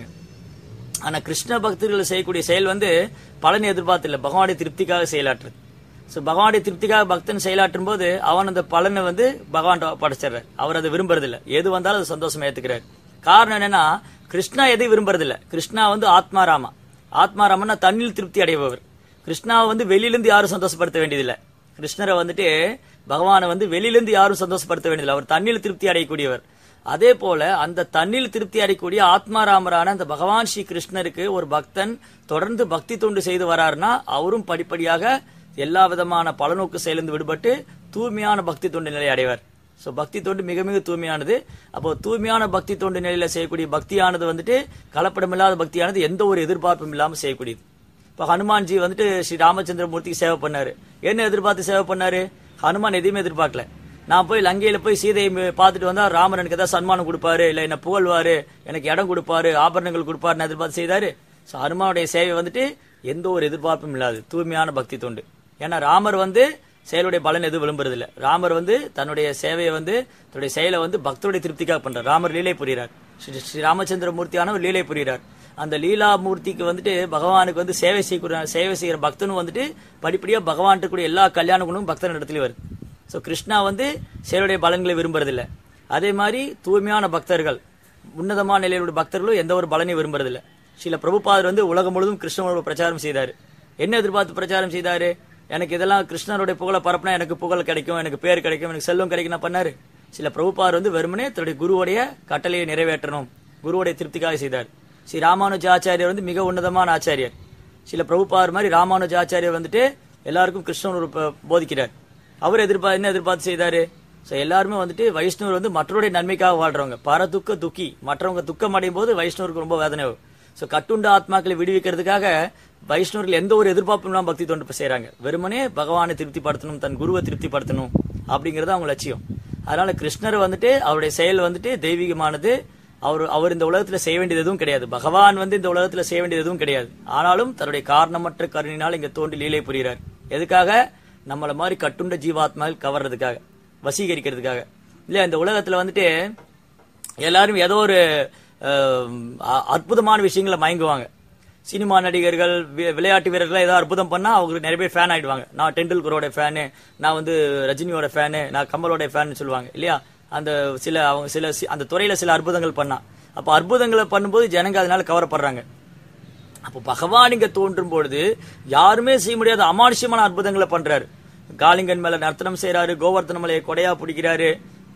ஆனா கிருஷ்ண பக்தர்கள் செய்யக்கூடிய செயல் வந்து பலனை எதிர்பார்த்து இல்ல பகவானுடைய திருப்திக்காக செயலாற்றுறது சோ பகவானுடைய திருப்திக்காக பக்தன் செயலாற்றும் போது அவன் அந்த பலனை வந்து பகவான் படைச்சிடுறார் அவர் அதை விரும்புறது இல்ல எது வந்தாலும் அது சந்தோஷமா ஏத்துக்கிறார் காரணம் என்னன்னா கிருஷ்ணா எதை விரும்புறது இல்ல கிருஷ்ணா வந்து ஆத்மாராமா ஆத்மாராமன்னா தண்ணில் திருப்தி அடைபவர் கிருஷ்ணாவை வந்து வெளியிலிருந்து யாரும் சந்தோஷப்படுத்த வேண்டியதில்லை கிருஷ்ணரை வந்துட்டு பகவானை வந்து வெளியிலிருந்து யாரும் சந்தோஷப்படுத்த வேண்டியதில்லை அவர் தண்ணில் திருப்தி அடையக்கூடியவர் அதே போல அந்த தண்ணில் திருப்தி அடையக்கூடிய ஆத்மாராமரான அந்த பகவான் ஸ்ரீ கிருஷ்ணருக்கு ஒரு பக்தன் தொடர்ந்து பக்தி தொண்டு செய்து வராருன்னா அவரும் படிப்படியாக எல்லா விதமான பலநோக்கு செயலிருந்து விடுபட்டு தூய்மையான பக்தி தொண்டு நிலை அடைவார் சோ பக்தி தொண்டு மிக மிக தூய்மையானது அப்போ தூய்மையான பக்தி தொண்டு நிலையில செய்யக்கூடிய பக்தியானது வந்துட்டு கலப்படமில்லாத பக்தியானது எந்த ஒரு எதிர்பார்ப்பும் இல்லாம செய்யக்கூடியது இப்ப ஹனுமான்ஜி வந்துட்டு ஸ்ரீ ராமச்சந்திரமூர்த்திக்கு சேவை பண்ணாரு என்ன எதிர்பார்த்து சேவை பண்ணாரு ஹனுமான் எதையுமே எதிர்பார்க்கல நான் போய் லங்கையில போய் சீதையை மி- பார்த்துட்டு வந்தா ராமன் எனக்கு ஏதாவது சன்மானம் கொடுப்பாரு இல்ல என்ன புகழ்வாரு எனக்கு இடம் கொடுப்பாரு ஆபரணங்கள் கொடுப்பாருன்னு எதிர்பார்த்து செய்தாரு சோ ஹனுமானுடைய சேவை வந்துட்டு எந்த ஒரு எதிர்பார்ப்பும் இல்லாது தூய்மையான பக்தி தொண்டு ஏன்னா ராமர் வந்து செயலுடைய பலன் எதுவும் விளம்புறது இல்ல ராமர் வந்து தன்னுடைய சேவையை வந்து தன்னுடைய செயலை வந்து பக்தருடைய திருப்திக்காக பண்றார் ராமர் லீலை புரிகிறார் ஸ்ரீ ஸ்ரீ ராமச்சந்திர மூர்த்தியானவர் லீலை புரிகிறார் அந்த லீலா மூர்த்திக்கு வந்துட்டு பகவானுக்கு வந்து சேவை செய்ய சேவை செய்யற பக்தனும் வந்துட்டு படிப்படியா பகவான்கிட்ட கூடிய எல்லா கல்யாண குணமும் பக்தன் இடத்துல வருது சோ கிருஷ்ணா வந்து செயலுடைய பலன்களை விரும்புறது இல்ல அதே மாதிரி தூய்மையான பக்தர்கள் உன்னதமான நிலையிலுள்ள பக்தர்களும் எந்த ஒரு பலனையும் விரும்புறதில்ல சில பிரபுபாதர் வந்து உலகம் முழுவதும் கிருஷ்ணனோட பிரச்சாரம் செய்தாரு என்ன எதிர்பார்த்து பிரச்சாரம் செய்தாரு எனக்கு இதெல்லாம் கிருஷ்ணருடைய புகழை பரப்புனா எனக்கு புகழ் கிடைக்கும் எனக்கு பேர் கிடைக்கும் எனக்கு செல்வம் கிடைக்கும் பண்ணாரு சில பிரபுபாதர் வந்து வெறுமனே தன்னுடைய குருவுடைய கட்டளையை நிறைவேற்றணும் குருவுடைய திருப்திக்காக செய்தார் ஸ்ரீ ராமானுஜ ஆச்சாரியர் வந்து மிக உன்னதமான ஆச்சாரியர் சில பிரபுபாதர் மாதிரி ராமானுஜ ஆச்சாரியர் வந்துட்டு எல்லாருக்கும் கிருஷ்ணன் ஒரு ப- போதிக்கிறார் அவர் எதிர்பார்த்து என்ன எதிர்பார்த்து செய்தாரு சோ எல்லாருமே வந்துட்டு வைஷ்ணவர் வந்து மற்றவருடைய நன்மைக்காக வாழ்றவங்க பரதுக்க துக்கி மற்றவங்க துக்கம் அடையும் போது வைஷ்ணவருக்கு ரொம்ப வேதனை ஆகும் சோ கட்டுண்ட ஆத்மாக்களை விடுவிக்கிறதுக்காக வைஷ்ணவர்கள் எந்த ஒரு எதிர்பார்ப்பும் இல்லாம பக்தி தொண்டு செய்றாங்க வெறுமனே பகவானை திருப்திப்படுத்தணும் தன் குருவை திருப்திப்படுத்தணும் அப்படிங்கறது அவங்க லட்சியம் அதனால கிருஷ்ணர் வந்துட்டு அவருடைய செயல் வந்துட்டு தெய்வீகமானது அவர் அவர் இந்த உலகத்துல செய்ய வேண்டியது எதுவும் கிடையாது பகவான் வந்து இந்த உலகத்துல செய்ய வேண்டியது எதுவும் கிடையாது ஆனாலும் தன்னுடைய காரணமற்ற கருணினால் இங்க தோன்றி லீலை புரிகிறார் எதுக்காக நம்மள மாதிரி கட்டுண்ட ஜீவாத்மாவில் கவர்றதுக்காக வசீகரிக்கிறதுக்காக இல்ல இந்த உலகத்துல வந்துட்டு எல்லாரும் ஏதோ ஒரு அஹ், அ- அற்புதமான விஷயங்களை மயங்குவாங்க சினிமா நடிகர்கள் வி- விளையாட்டு வீரர்கள் ஏதோ அற்புதம் பண்ணா அவங்களுக்கு நிறைய பேர் ஃபேன் ஆயிடுவாங்க நான் டெண்டுல்கரோட ஃபேனு நான் வந்து ரஜினியோட ஃபேனு நான் கமலோட ஃபேன் சொல்லுவாங்க இல்லையா அந்த சில அவங்க சில சி- அந்த துறையில சில அற்புதங்கள் பண்ணா அப்ப அற்புதங்களை பண்ணும்போது ஜனங்க அதனால கவரப்படுறாங்க அப்போ பகவான் இங்க தோன்றும் பொழுது யாருமே செய்ய முடியாத அமானுஷ்யமான அற்புதங்களை பண்றாரு காளிங்கன் மேல நர்த்தனம் செய்யறாரு கோவர்த்தன மலையை கொடையா பிடிக்கிறாரு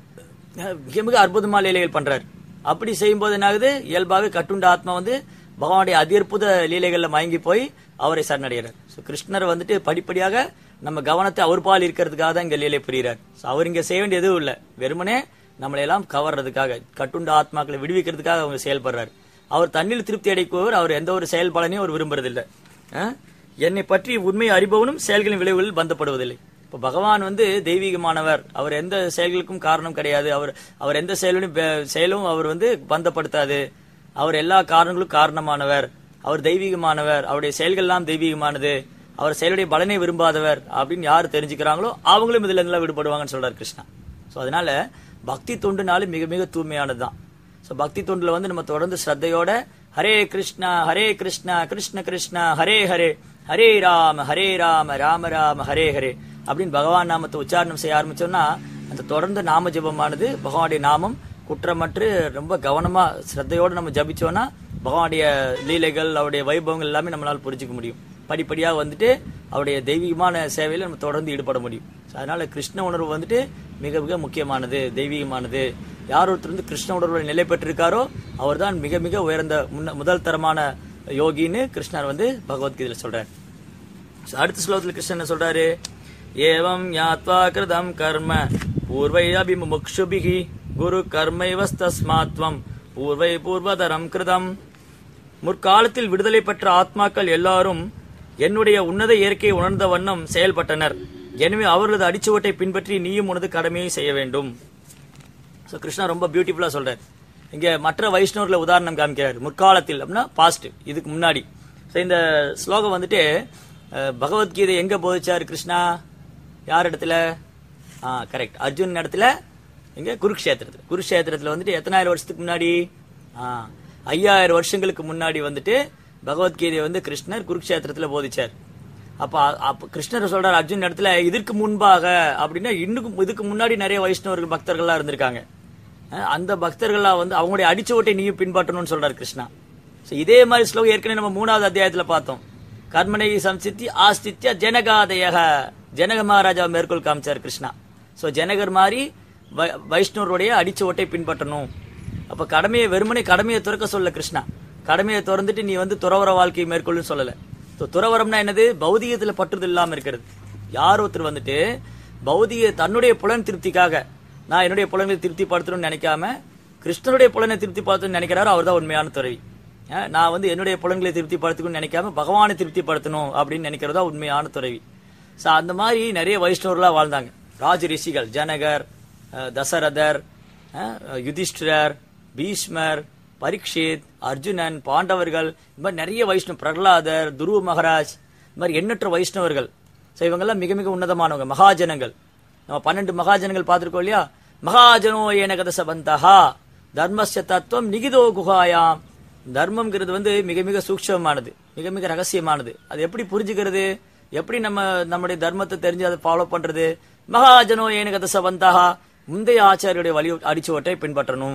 மிக மிக அற்புதமான லீலைகள் பண்றாரு அப்படி செய்யும்போது என்ன ஆகுது இயல்பாகவே கட்டுண்ட ஆத்மா வந்து பகவானுடைய அதிர்ப்புத லீலைகள்ல மயங்கி போய் அவரை சரணடைகிறார் ஸோ கிருஷ்ணர் வந்துட்டு படிப்படியாக நம்ம கவனத்தை அவர் பால் இருக்கிறதுக்காக தான் இங்க லீலை புரிகிறார் ஸோ அவர் இங்க செய்ய வேண்டிய எதுவும் இல்லை வெறுமனே நம்மளை எல்லாம் கவர்றதுக்காக கட்டுண்ட ஆத்மாக்களை விடுவிக்கிறதுக்காக அவங்க செயல்படுறாரு அவர் தண்ணில் திருப்தி அடைக்குவர் அவர் எந்த ஒரு செயல் பலனையும் அவர் விரும்புறதில்லை அஹ்? என்னை பற்றி உண்மையை அறிபவனும் செயல்களின் விளைவுகளில் பந்தப்படுவதில்லை இப்ப பகவான் வந்து தெய்வீகமானவர் அவர் எந்த செயல்களுக்கும் காரணம் கிடையாது அவர் அவர் எந்த செயலும் செயலும் அவர் வந்து பந்தப்படுத்தாது அவர் எல்லா காரணங்களுக்கும் காரணமானவர் அவர் தெய்வீகமானவர் அவருடைய செயல்கள் எல்லாம் தெய்வீகமானது அவர் செயலுடைய பலனை விரும்பாதவர் அப்படின்னு யார் தெரிஞ்சுக்கிறாங்களோ அவங்களும் இதுல இருந்து விடுபடுவாங்கன்னு சொல்றாரு கிருஷ்ணா சோ அதனால பக்தி தொண்டுனாலே மிக மிக தூய்மையானதுதான் சோ பக்தி தொண்டுல வந்து நம்ம தொடர்ந்து ஸ்ரத்தையோட ஹரே கிருஷ்ணா ஹரே கிருஷ்ணா கிருஷ்ண கிருஷ்ணா ஹரே ஹரே ஹரே ராம ஹரே ராம ராம ராம ஹரே ஹரே அப்படின்னு பகவான் நாமத்தை உச்சாரணம் செய்ய ஆரம்பிச்சோம்னா அந்த தொடர்ந்து நாம ஜெபமானது பகவானுடைய நாமம் குற்றமற்று ரொம்ப கவனமா ஸ்ரத்தையோட நம்ம ஜபிச்சோம்னா பகவானுடைய லீலைகள் அவருடைய வைபவங்கள் எல்லாமே நம்மளால புரிஞ்சுக்க முடியும் படிப்படியா வந்துட்டு அவருடைய தெய்வீகமான சேவையில நம்ம தொடர்ந்து ஈடுபட முடியும் So, அதனால கிருஷ்ண உணர்வு வந்துட்டு மிக மிக முக்கியமானது தெய்வீகமானது யார் ஒருத்தர் வந்து கிருஷ்ண உணர்வுல நிலை பெற்றிருக்காரோ அவர்தான் மிக மிக உயர்ந்த முன்ன- முதல் தரமான யோகின்னு கிருஷ்ணர் வந்து பகவத்கீதையில சொல்றார் So, அடுத்த ஸ்லோகத்துல கிருஷ்ணன் என்ன சொல்றாரு ஏவம் யாத்வா கிருதம் கர்ம பூர்வை அபிமுக்ஷுபிகி குரு கர்மைவஸ்தஸ்மாத்வம் பூர்வை பூர்வதரம் கிருதம் முற்காலத்தில் விடுதலை பெற்ற ஆத்மாக்கள் எல்லாரும் என்னுடைய உன்னத இயற்கையை உணர்ந்த வண்ணம் செயல்பட்டனர் எனவே அவர்களது அடிச்சுவட்டை பின்பற்றி நீயும் உனது கடமையை செய்ய வேண்டும் ஸோ கிருஷ்ணா ரொம்ப பியூட்டிஃபுல்லா சொல்றார் இங்க மற்ற வைஷ்ணவர்களை உதாரணம் காமிக்கிறார் முற்காலத்தில் அப்படின்னா பாஸ்ட் இதுக்கு முன்னாடி ஸோ இந்த ஸ்லோகம் வந்துட்டு அஹ், பகவத்கீதை எங்க போதிச்சார் கிருஷ்ணா யார் இடத்துல ஆ கரெக்ட் அர்ஜுன் இடத்துல எங்க குருக்ஷேத்திரத்துல குருக்ஷேத்திரத்துல வந்துட்டு எத்தனாயிரம் வருஷத்துக்கு முன்னாடி ஆ ஐயாயிரம் வருஷங்களுக்கு முன்னாடி வந்துட்டு பகவத்கீதையை வந்து கிருஷ்ணர் குருக்ஷேத்திரத்துல போதிச்சார் அப்ப அப்ப கிருஷ்ணர் சொல்றார் அர்ஜுன் இடத்துல இதற்கு முன்பாக அப்படின்னா இன்னும் இதுக்கு முன்னாடி நிறைய வைஷ்ணவர்கள் பக்தர்கள்லாம் இருந்திருக்காங்க அஹ் அந்த பக்தர்கள்லாம் வந்து அவங்களுடைய அடிச்சுவட்டை நீயும் பின்பற்றணும்னு சொல்றாரு கிருஷ்ணா So இதே மாதிரி ஸ்லோகம் ஏற்கனவே நம்ம மூணாவது அத்தியாயத்துல பார்த்தோம் கர்மனை சம்சித்தி ஆஸ்தித்ய ஜனகாதயக ஜனக மகாராஜா மேற்கோள் காமிச்சார் கிருஷ்ணா சோ ஜனகர் மாதிரி வை- வைஷ்ணவருடைய அடிச்சுவட்டை பின்பற்றணும் அப்ப கடமையை வெறுமனே கடமையை துறக்க சொல்ல கிருஷ்ணா கடமையை திறந்துட்டு நீ வந்து துறவர வாழ்க்கையை மேற்கொள்ளுன்னு சொல்லல So, துறவரம்னா என்னது பௌதிகத்துல பற்றுதல் இல்லாம இருக்கிறது யார் ஒருத்தர் வந்துட்டு பௌதிக தன்னுடைய புலன் திருப்திக்காக நான் என்னுடைய புலன்களை திருப்திப்படுத்தணும்னு நினைக்காம கிருஷ்ணருடைய புலனை திருப்திப்படுத்தணும்னு நினைக்கிறாரோ அவர்தான் உண்மையான துறவி அஹ் நான் வந்து என்னுடைய புலன்களை திருப்திப்படுத்தணும்னு நினைக்காம பகவானை திருப்திப்படுத்தணும் அப்படின்னு நினைக்கிறதா உண்மையான துறவி சோ அந்த மாதிரி நிறைய வைஷ்ணவர்களா வாழ்ந்தாங்க ராஜ ரிஷிகள் ஜனகர் அஹ் தசரதர் அஹ் யுதிஷ்டிரர் பீஷ்மர் பரீட்சித் அர்ஜுனன் பாண்டவர்கள் இந்த மாதிரி நிறைய வைஷ்ணவ பிரகலாதர் துருவ மகாராஜ் இந்த மாதிரி எண்ணற்ற வைஷ்ணவர்கள் ஸோ இவங்கெல்லாம் மிக மிக உன்னதமானவங்க மகாஜனங்கள் நம்ம பன்னெண்டு மகாஜனங்கள் பார்த்திருக்கோம் இல்லையா மகாஜனோ ஏனகத சபந்தஹா தர்மஸ்ய தத்துவம் நிகிதோ குஹாயாம் தர்மம்ங்கிறது வந்து மிக மிக சூக்ஷமானது மிக மிக ரகசியமானது அது எப்படி புரிஞ்சுக்கிறது எப்படி நம்ம நம்முடைய தர்மத்தை தெரிஞ்சு அதை ஃபாலோ பண்றது மகாஜனோ ஏனகத சபந்தஹா முந்தைய ஆச்சாரியுடைய வழி அடிச்சுவட்டை பின்பற்றணும்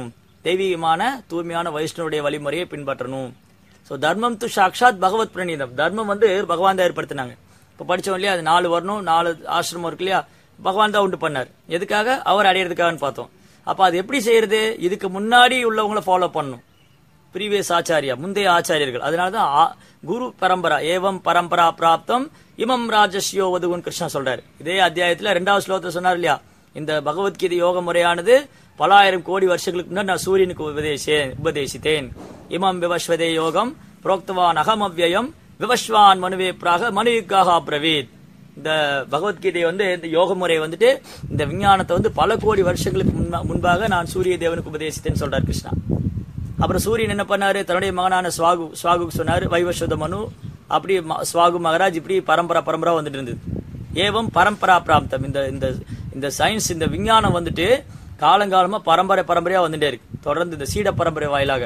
தெய்வீகமான தூய்மையான வைஷ்ணவருடைய வழிமுறையை பின்பற்றணும் ஸோ தர்மம் து சாக்ஷாத் பகவத் பிரணீதம் தர்மம் வந்து பகவான் தான் ஏற்படுத்தினாங்க இப்போ படிச்சோம் இல்லையா அது நாலு வரணும் நாலு ஆசிரமம் இருக்கு இல்லையா பகவான் தான் உண்டு பண்ணார் எதுக்காக அவர் அடையிறதுக்காகன்னு பார்த்தோம் அப்ப அது எப்படி செய்யறது இதுக்கு முன்னாடி உள்ளவங்கள ஃபாலோ பண்ணணும் ப்ரீவியஸ் ஆச்சாரியா முந்தைய ஆச்சாரியர்கள் அதனால தான் ஆ- குரு பரம்பரா ஏவம் பரம்பரா பிராப்தம் இமம் ராஜஸ்யோ வதுகுன் கிருஷ்ணா சொல்றாரு இதே அத்தியாயத்துல ரெண்டாவது ஸ்லோகத்துல சொன்னார் இல்லையா இந்த பகவத்கீதை யோக முறையானது பலாயிரம் கோடி வருஷங்களுக்கு முன்னாடி நான் சூரியனுக்கு உபதேசேன் உபதேசித்தேன் இமம் விவஸ்வதே யோகம் புரோக்தவான் அகம் அவ்யயம் விவஸ்வான் மனுவே பிராக மனுவிக்காக பிரவீத் இந்த பகவத்கீதை வந்து இந்த யோக முறை வந்துட்டு இந்த விஞ்ஞானத்தை வந்து பல கோடி வருஷங்களுக்கு முன்பா- முன்பாக நான் சூரிய தேவனுக்கு உபதேசித்தேன்னு சொல்றார் கிருஷ்ணா அப்புறம் சூரியன் என்ன பண்ணாரு தன்னுடைய மகனான ஸ்வாகு ஸ்வாகுக்கு சொன்னாரு வைவஸ்வத மனு அப்படி ம- ஸ்வாகு மகராஜ் இப்படி பரம்பரா பரம்பரா வந்துட்டு இருந்தது ஏவம் பரம்பரா பிராப்தம் இந்த இந்த இந்த சயின்ஸ் இந்த விஞ்ஞானம் வந்துட்டு காலங்காலமா பரம்பரை பரம்பரையா வந்துட்டே இருக்கு தொடர்ந்து இந்த சீட பரம்பரை வாயிலாக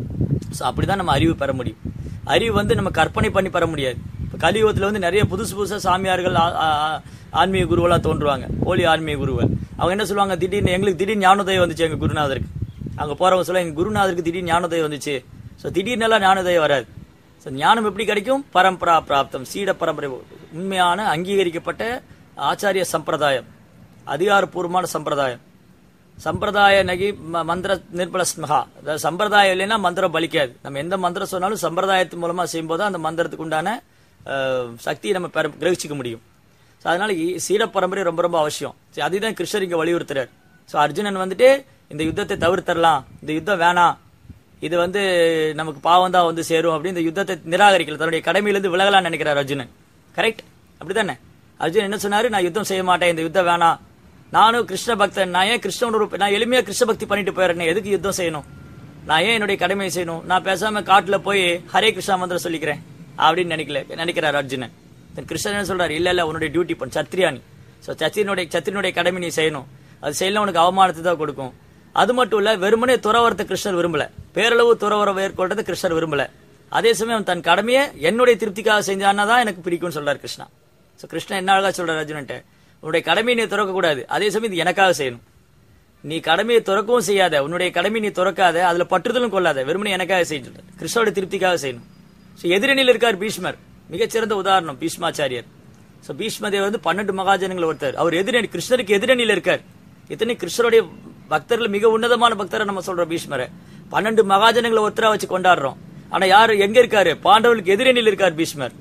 ஸோ அப்படிதான் நம்ம அறிவு பெற முடியும் அறிவு வந்து நம்ம கற்பனை பண்ணி பெற முடியாது இப்போ கலியுகத்தில் வந்து நிறைய புதுசு புதுசாக சாமியார்கள் ஆ- ஆ- ஆ- ஆன்மீக குருவெல்லாம் தோன்றுவாங்க போலி ஆன்மீக குருவல் அவங்க என்ன சொல்லுவாங்க திடீர்னு எங்களுக்கு திடீர்னு ஞானோதயம் வந்துச்சு எங்க குருநாதருக்கு அங்க போறவங்க சொல்ல எங்க குருநாதருக்கு திடீர்னு ஞானோதயம் வந்துச்சு ஸோ திடீர்னு எல்லாம் ஞானோதயம் வராது ஸோ ஞானம் எப்படி கிடைக்கும் பரம்பரா பிராப்தம் சீட பரம்பரை உண்மையான அங்கீகரிக்கப்பட்ட ஆச்சாரிய சம்பிரதாயம் அதிகாரப்பூர்வமான சம்பிரதாயம் சம்பிரதாய நகி ம- மந்திர நிர்பல ஸ்மகா அதாவது சம்பிரதாயம் இல்லைன்னா மந்திரம் பலிக்காது நம்ம எந்த மந்திரம் சொன்னாலும் சம்பிரதாயத்து மூலமா செய்யும்போது அந்த மந்திரத்துக்கு உண்டான அஹ், சக்தியை நம்ம பெற கிரகிச்சிக்க முடியும் ஸோ அதனால இ- சீட பரம்பரை ரொம்ப ரொம்ப அவசியம் சரி, அதுதான் கிருஷ்ணர் இங்க வலியுறுத்துறார் ஸோ அர்ஜுனன் வந்துட்டு இந்த யுத்தத்தை தவிர்த்தரலாம் இந்த யுத்தம் வேணாம் இது வந்து நமக்கு பாவம் தான் வந்து சேரும் அப்படின்னு இந்த யுத்தத்தை நிராகரிக்கல தன்னுடைய கடமையிலிருந்து விலகலாம்னு நினைக்கிறார் அர்ஜுனன் கரெக்ட் அப்படிதானே அர்ஜுன் என்ன சொன்னாரு நான் யுத்தம் செய்ய மாட்டேன் இந்த யுத்தம் வேணாம் நானும் கிருஷ்ண பக்தன் நான் ஏன் கிருஷ்ணனோட ஒரு- நான் எளிமையா கிருஷ்ண பக்தி பண்ணிட்டு போயிடுறேன் எதுக்கு யுத்தம் செய்யணும் நான் ஏன் என்னுடைய கடமையை செய்யணும் நான் பேசாம காட்டுல போய் ஹரே கிருஷ்ணா மந்திரம் சொல்லிக்கிறேன் அப்படின்னு நினைக்கல நினைக்கிறார் அர்ஜுனன் Then கிருஷ்ணன் என்ன சொல்றாரு இல்ல இல்ல உன்னுடைய டியூட்டி பண்ண சத்ரியானி சோ சத்திரனுடைய சத்திரனுடைய கடமை நீ செய்யணும் அது செய்யலாம் உனக்கு அவமானத்தை தான் கொடுக்கும் அது மட்டும் இல்ல வெறுமனே துறவரத்தை கிருஷ்ணர் விரும்பல பேரளவு துறவரம் மேற்கொள்றது கிருஷ்ணர் விரும்பல அதே சமயம் தன் கடமையை என்னுடைய திருப்திக்காக செஞ்சான்னா தான் எனக்கு பிடிக்கும்னு சொல்றாரு கிருஷ்ணா சோ கிருஷ்ணன் என்ன அழகா சொல்றாரு அர்ஜுனன்ட்ட உன்னுடைய கடமையை நீ துறக்க கூடாது அதே சமயம் இது எனக்காக செய்யணும் நீ கடமையை துறக்கவும் செய்யாத உன்னுடைய கடமையை நீ துறக்காத அதுல பற்றுதலும் கொள்ளாத வெறுமனே எனக்காக செய்யணும் கிருஷ்ணோட திருப்திக்காக செய்யணும் ஸோ எதிரணியில் இருக்கார் பீஷ்மர் மிகச்சிறந்த உதாரணம் பீஷ்மாச்சாரியர் ஸோ பீஷ்மதேவர் வந்து பன்னெண்டு மகாஜனங்கள் ஒருத்தர் அவர் எதிரணி கிருஷ்ணருக்கு எதிரணியில் இருக்கார் இத்தனை கிருஷ்ணருடைய பக்தர்கள் மிக உன்னதமான பக்தரை நம்ம சொல்றோம் பீஷ்மரை பன்னெண்டு மகாஜனங்களை ஒருத்தரா வச்சு கொண்டாடுறோம் ஆனா யாரு எங்க இருக்காரு பாண்டவர்களுக்கு எதிரணியில் இருக்கார் பீஷ்மர்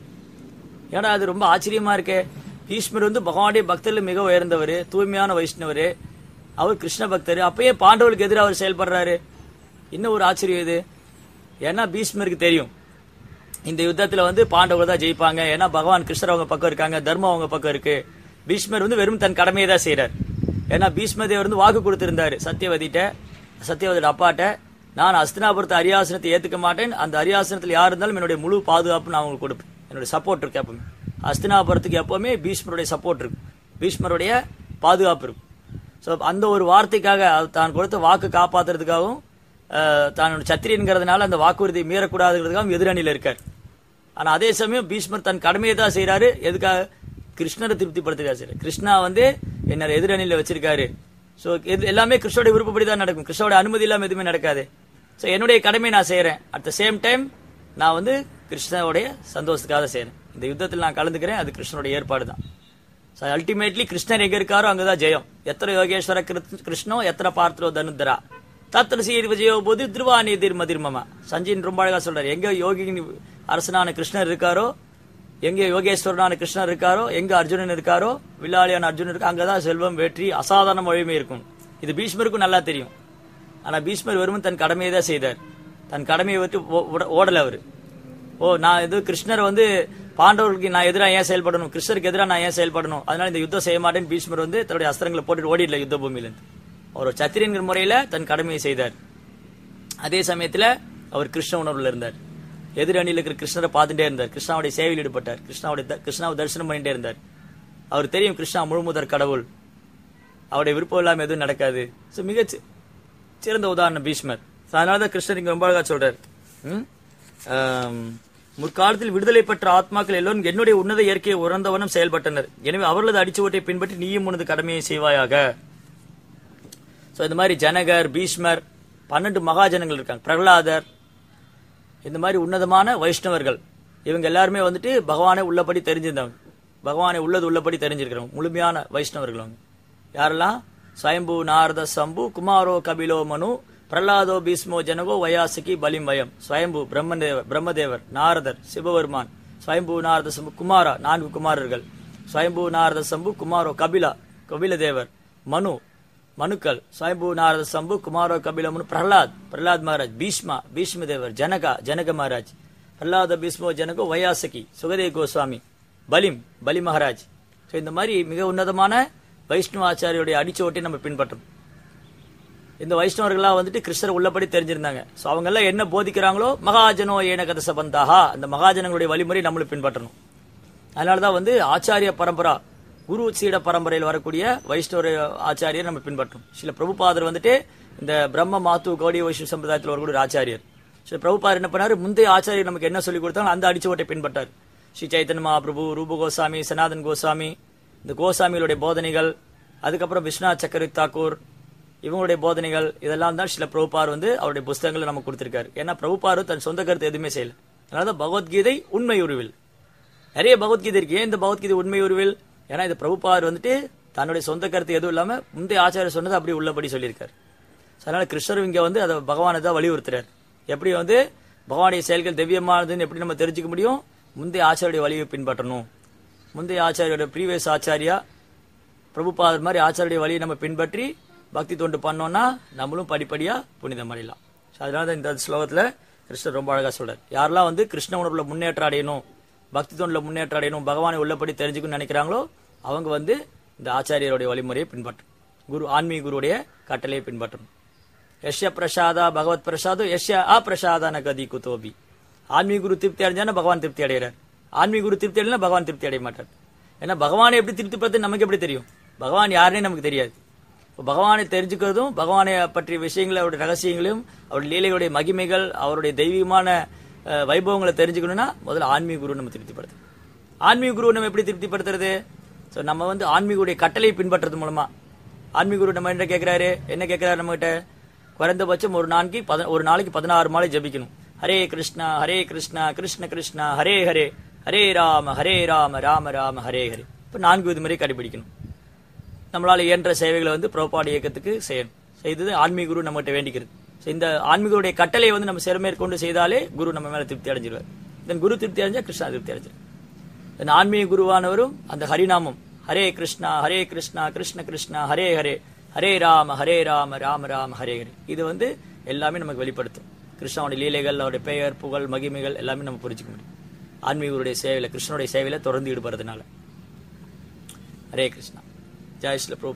ஏன்னா அது ரொம்ப ஆச்சரியமா இருக்கே பீஷ்மர் வந்து பகவானுடைய பக்தர்கள் மிக உயர்ந்தவர் தூய்மையான வைஷ்ணவர் அவர் கிருஷ்ண பக்தர் அப்பயே பாண்டவர்களுக்கு எதிராக அவர் செயல்படுறாரு இன்னும் ஒரு ஆச்சரியம் இது ஏன்னா பீஷ்மருக்கு தெரியும் இந்த யுத்தத்துல வந்து பாண்டவர்கள் தான் ஜெயிப்பாங்க ஏன்னா பகவான் கிருஷ்ணர் அவங்க பக்கம் இருக்காங்க தர்மம் அவங்க பக்கம் இருக்கு பீஷ்மர் வந்து வெறும் தன் கடமையை தான் செய்றார் ஏன்னா பீஷ்மதேவர் வந்து வாக்கு கொடுத்திருந்தாரு சத்தியவதிட்ட சத்தியவதியோட அப்பாட்ட நான் அஸ்தினாபுரத்து அரியாசனத்தை ஏத்துக்க மாட்டேன் அந்த அரியாசனத்தில் யார் இருந்தாலும் என்னுடைய முழு பாதுகாப்பு நான் அவங்களுக்கு கொடுப்பேன் என்னுடைய சப்போர்ட் இருக்கு எப்பவுமே அஸ்தினாபுரத்துக்கு எப்பவுமே பீஷ்மருடைய சப்போர்ட் இருக்கு பீஷ்மருடைய பாதுகாப்பு இருக்கும் ஸோ அந்த ஒரு வார்த்தைக்காக அது தான் கொடுத்த வாக்கு காப்பாத்துறதுக்காகவும் அஹ், தான் சத்திரியன்கிறதுனால அந்த வாக்குறுதியை மீறக்கூடாதுங்கிறதுக்காகவும் எதிரணியில் இருக்கார் ஆனா அதே சமயம் பீஷ்மர் தன் கடமையை தான் செய்றாரு எதுக்காக கிருஷ்ணரை திருப்திப்படுத்துக்காக செய்றாரு கிருஷ்ணா வந்து என்ன எதிரணியில வச்சிருக்காரு ஸோ எல்லாமே கிருஷ்ணோட விருப்பப்படி தான் நடக்கும் கிருஷ்ணோட அனுமதி இல்லாம எதுவுமே நடக்காது ஸோ என்னுடைய கடமை நான் செய்றேன் அட் த சேம் டைம் நான் வந்து கிருஷ்ணனுடைய சந்தோஷத்துக்காக செய்றேன் இந்த யுத்தத்தில் நான் கலந்துக்கிறேன் அது கிருஷ்ணனுடைய ஏற்பாடு தான் ஸோ அல்டிமேட்லி கிருஷ்ணர் எங்க இருக்காரோ அங்கதான் ஜெயம் எத்தனை யோகேஸ்வர கிருத்- கிருஷ்ணோ எத்தனை பார்த்தரோ தனுத்தரா தத்திர சீர் விஜயோ போது திருவாணி தீர்ம தீர்மமா சஞ்சயின் ரொம்ப அழகா சொல்றாரு எங்க யோகி அரசனான கிருஷ்ணர் இருக்காரோ எங்க யோகேஸ்வரனான கிருஷ்ணர் இருக்காரோ எங்க அர்ஜுனன் இருக்காரோ வில்லாளியான அர்ஜுனன் இருக்கா அங்கதான் செல்வம் வெற்றி அசாதாரண வலிமை இருக்கும் இது பீஷ்மருக்கும் நல்லா தெரியும் ஆனா பீஷ்மர் வெறும் தன் கடமையை தான் செய்தார் தன் கடமையை விட்டு ஓ- ஓட- ஓடல அவரு ஓ நான் இது கிருஷ்ணர் வந்து பாண்டவர்களுக்கு நான் எதிராக ஏன் செயல்படணும் கிருஷ்ணருக்கு எதிராக நான் ஏன் செயல்படணும் அதனால இந்த யுத்தம் செய்ய மாட்டேன்னு பீஷ்மர் வந்து தன்னுடைய அஸ்திரங்களை போட்டுட்டு ஓடிடல யுத்த பூமியிலிருந்து அவர் ஒரு சத்திரியன்கிற முறையில தன் கடமையை செய்தார் அதே சமயத்துல அவர் கிருஷ்ண உணர்வுல இருந்தார் எதிர் அணியில் இருக்கிற கிருஷ்ணரை பார்த்துட்டே இருந்தார் கிருஷ்ணாவுடைய சேவையில் ஈடுபட்டார் கிருஷ்ணாவுடைய த- கிருஷ்ணாவை தரிசனம் பண்ணிட்டே இருந்தார் அவர் தெரியும் கிருஷ்ணா முழுமுதற் கடவுள் அவருடைய விருப்பம் இல்லாம எதுவும் நடக்காது ஸோ மிக சி- சிறந்த உதாரணம் பீஷ்மர் So, அதனாலதான் கிருஷ்ணர் இங்க ரொம்ப அழகா சொல்றார் ம்? ஆம், முற்காலத்தில் விடுதலை பெற்ற ஆத்மாக்கள் எல்லோரும் என்னுடைய உன்னத இயற்கையை உணர்ந்தவனும் செயல்பட்டனர் எனவே அவர்களது அடிச்சுவட்டை பின்பற்றி நீயும் உனது கடமையை செய்வாயாக சோ இந்த மாதிரி ஜனகர் பீஷ்மர் பன்னெண்டு மகாஜனங்கள் இருக்காங்க பிரகலாதர் இந்த மாதிரி உன்னதமான வைஷ்ணவர்கள் இவங்க எல்லாருமே வந்துட்டு பகவானை உள்ளபடி தெரிஞ்சிருந்தவங்க பகவானை உள்ளது உள்ளபடி தெரிஞ்சிருக்கிறவங்க முழுமையான வைஷ்ணவர்கள் அவங்க யாரெல்லாம் ஸ்வயம்பு நாரத சம்பு குமாரோ கபிலோ மனு பிரலாதோ பீஸ்மோ ஜனகோ வயாசகி பலிம் வயம் ஸ்வயம்பு பிரம்மதேவர் பிரம்மதேவர் நாரதர் சிவபெருமான் ஸ்வயம்பு நாரத சம்பு குமாரா நான்கு குமாரர்கள் ஸ்வயம்பு நாரத சம்பு குமாரோ கபிலா கபிலதேவர் மனு மனுக்கள் ஸ்வயம்பு நாரத சம்பு குமாரோ கபிலமுனு பிரஹ்லாத் பிரஹ்லாத் மகாராஜ் பீஷ்மா பீஷ்ம தேவர் ஜனகா ஜனக மகாராஜ் பிரஹ்லாத பீஷ்மோ ஜனகோ வயாசகி சுகதேவ் கோஸ்வாமி பலிம் பலி மகாராஜ் ஸோ இந்த மாதிரி மிக உன்னதமான வைஷ்ணவ ஆச்சாரியுடைய அடிச்சுவட்டை நம்ம பின்பற்றணும் இந்த வைஷ்ணவர்களா வந்துட்டு கிருஷ்ணர் உள்ளபடி தெரிஞ்சிருந்தாங்க ஸோ அவங்க எல்லாம் என்ன போதிக்கிறாங்களோ மகாஜனோ ஏன கத சபந்தாகா அந்த மகாஜனங்களுடைய வழிமுறை நம்மளும் பின்பற்றணும் அதனாலதான் வந்து ஆச்சாரிய பரம்பரா குரு சீட பரம்பரையில் வரக்கூடிய வைஷ்ணவ ஆச்சாரியர் நம்ம பின்பற்றணும் சில பிரபுபாதர் வந்துட்டு இந்த பிரம்ம மாத்து கௌடி வைஷ்ணவ சம்பிரதாயத்தில் வரக்கூடிய ஒரு ஆச்சாரியர் சில பிரபுபாதர் என்ன பண்ணாரு முந்தைய ஆச்சாரியர் நமக்கு என்ன சொல்லி கொடுத்தாலும் அந்த அடிச்சுவட்டை பின்பற்றார் ஸ்ரீ சைத்தன்ய மகாபிரபு ரூப கோசாமி சனாதன் கோசாமி இந்த கோசாமிகளுடைய போதனைகள் அதுக்கப்புறம் விஸ்வநாத் சக்கரவர்த்தி தாக்கூர் இவங்களுடைய போதனைகள் இதெல்லாம் தான் சில பிரபுபார் வந்து அவருடைய புஸ்தகங்களை நமக்கு கொடுத்திருக்காரு ஏன்னா பிரபுபார் தன் சொந்த கருத்து எதுவுமே செய்யல அதனால பகவத்கீதை உண்மை உருவில் நிறைய பகவத்கீதை இருக்கு ஏன் இந்த பகவத்கீதை உண்மை உருவில் ஏன்னா இந்த பிரபுபார் வந்துட்டு தன்னுடைய சொந்த கருத்து எதுவும் இல்லாம முந்தைய ஆச்சாரியர் சொன்னது அப்படி உள்ளபடி சொல்லியிருக்காரு So, அதனால கிருஷ்ணர் இங்க வந்து அதை பகவானை தான் வலியுறுத்துறாரு எப்படி வந்து பகவானுடைய செயல்கள் தெய்வமானதுன்னு எப்படி நம்ம தெரிஞ்சுக்க முடியும் முந்தைய ஆச்சாரியுடைய வழியை பின்பற்றணும் முந்தைய ஆச்சாரியோட ப்ரீவியஸ் ஆச்சாரியா பிரபுபாதர் மாதிரி ஆச்சாரிய வழியை நம்ம பின்பற்றி பக்தி தொண்டு பண்ணோம்னா நம்மளும் படிப்படியா புனிதம் அடையலாம் So, அதனால தான் இந்த ஸ்லோகத்துல கிருஷ்ணர் ரொம்ப அழகா சொல்றாரு யாரெல்லாம் வந்து கிருஷ்ண உணர்வுல முன்னேற்றம் அடையணும் பக்தி தொண்டுல முன்னேற்றம் அடையணும் பகவானை உள்ளபடி தெரிஞ்சுக்கணும்னு நினைக்கிறாங்களோ அவங்க வந்து இந்த ஆச்சாரியருடைய வழிமுறையை பின்பற்றணும் குரு ஆன்மீக குருவுடைய கட்டளையை பின்பற்றணும் யஷ்ய பிரசாதா பகவத் பிரசாதோ யஷ்ய அப்பிரசாதான கதி குதோபி ஆன்மீக குரு திருப்தி அடைஞ்சானா பகவான் திருப்தி அடைகிறார் ஆன்மீக குரு திருப்தி அடையலாம் பகவான் திருப்தி அடைய மாட்டார் ஏன்னா பகவானை எப்படி திருப்தி பார்த்து நமக்கு எப்படி தெரியும் பகவான் யாருன்னே நமக்கு தெரியாது இப்போ பகவானை தெரிஞ்சுக்கிறதும் பகவானை பற்றிய விஷயங்களை அவருடைய ரகசியங்களையும் அவருடைய லீலைகளுடைய மகிமைகள் அவருடைய தெய்வீகமான அஹ், வைபவங்களை தெரிஞ்சுக்கணும்னா முதல்ல ஆன்மீக குரு நம்ம திருப்திப்படுத்தணும் ஆன்மீக குரு நம்ம எப்படி திருப்திப்படுத்துறது ஸோ நம்ம வந்து ஆன்மீகுடைய கட்டளை பின்பற்றுறது மூலமா ஆன்மீக குரு நம்ம என்ன கேட்கிறாரு என்ன கேட்கிறாரு நம்ம கிட்ட குறைந்தபட்சம் ஒரு நாளைக்கு பத- ஒரு நாளைக்கு பதினாறு மாலை ஜபிக்கணும் ஹரே கிருஷ்ணா ஹரே கிருஷ்ணா கிருஷ்ண கிருஷ்ணா ஹரே ஹரே ஹரே ராம ஹரே ராம ராம ராம ஹரே ஹரே இப்போ நான்கு விதிமுறை கடைபிடிக்கணும் நம்மளால இயன்ற சேவைகளை வந்து புறப்பாடு இயக்கத்துக்கு செய்யணும் செய்தது ஆன்மீக குரு நம்மகிட்ட வேண்டிக்கிறது So, இந்த ஆன்மீகருடைய கட்டளை வந்து நம்ம சிறமேற்கொண்டு செய்தாலே குரு நம்ம மேல திருப்தி அடைஞ்சிருவார் தென் குரு திருப்தி அடைஞ்சா கிருஷ்ணா திருப்தி அடைஞ்சிருவார் தென் ஆன்மீக குருவானவரும் அந்த ஹரிநாமம் ஹரே கிருஷ்ணா ஹரே கிருஷ்ணா கிருஷ்ண கிருஷ்ணா ஹரே ஹரே ஹரே ராம ஹரே ராம ராம ராம ஹரே ஹரே இது வந்து எல்லாமே நமக்கு வெளிப்படுத்தும் கிருஷ்ணாவுடைய லீலைகள் அவருடைய பெயர் புகழ் மகிமைகள் எல்லாமே நம்ம புரிஞ்சுக்க முடியும் ஆன்மீகருடைய சேவையில கிருஷ்ணனுடைய சேவையில தொடர்ந்து ஈடுபடுறதுனால ஹரே கிருஷ்ணா ஜெய் ஸ்ரீல பிரபு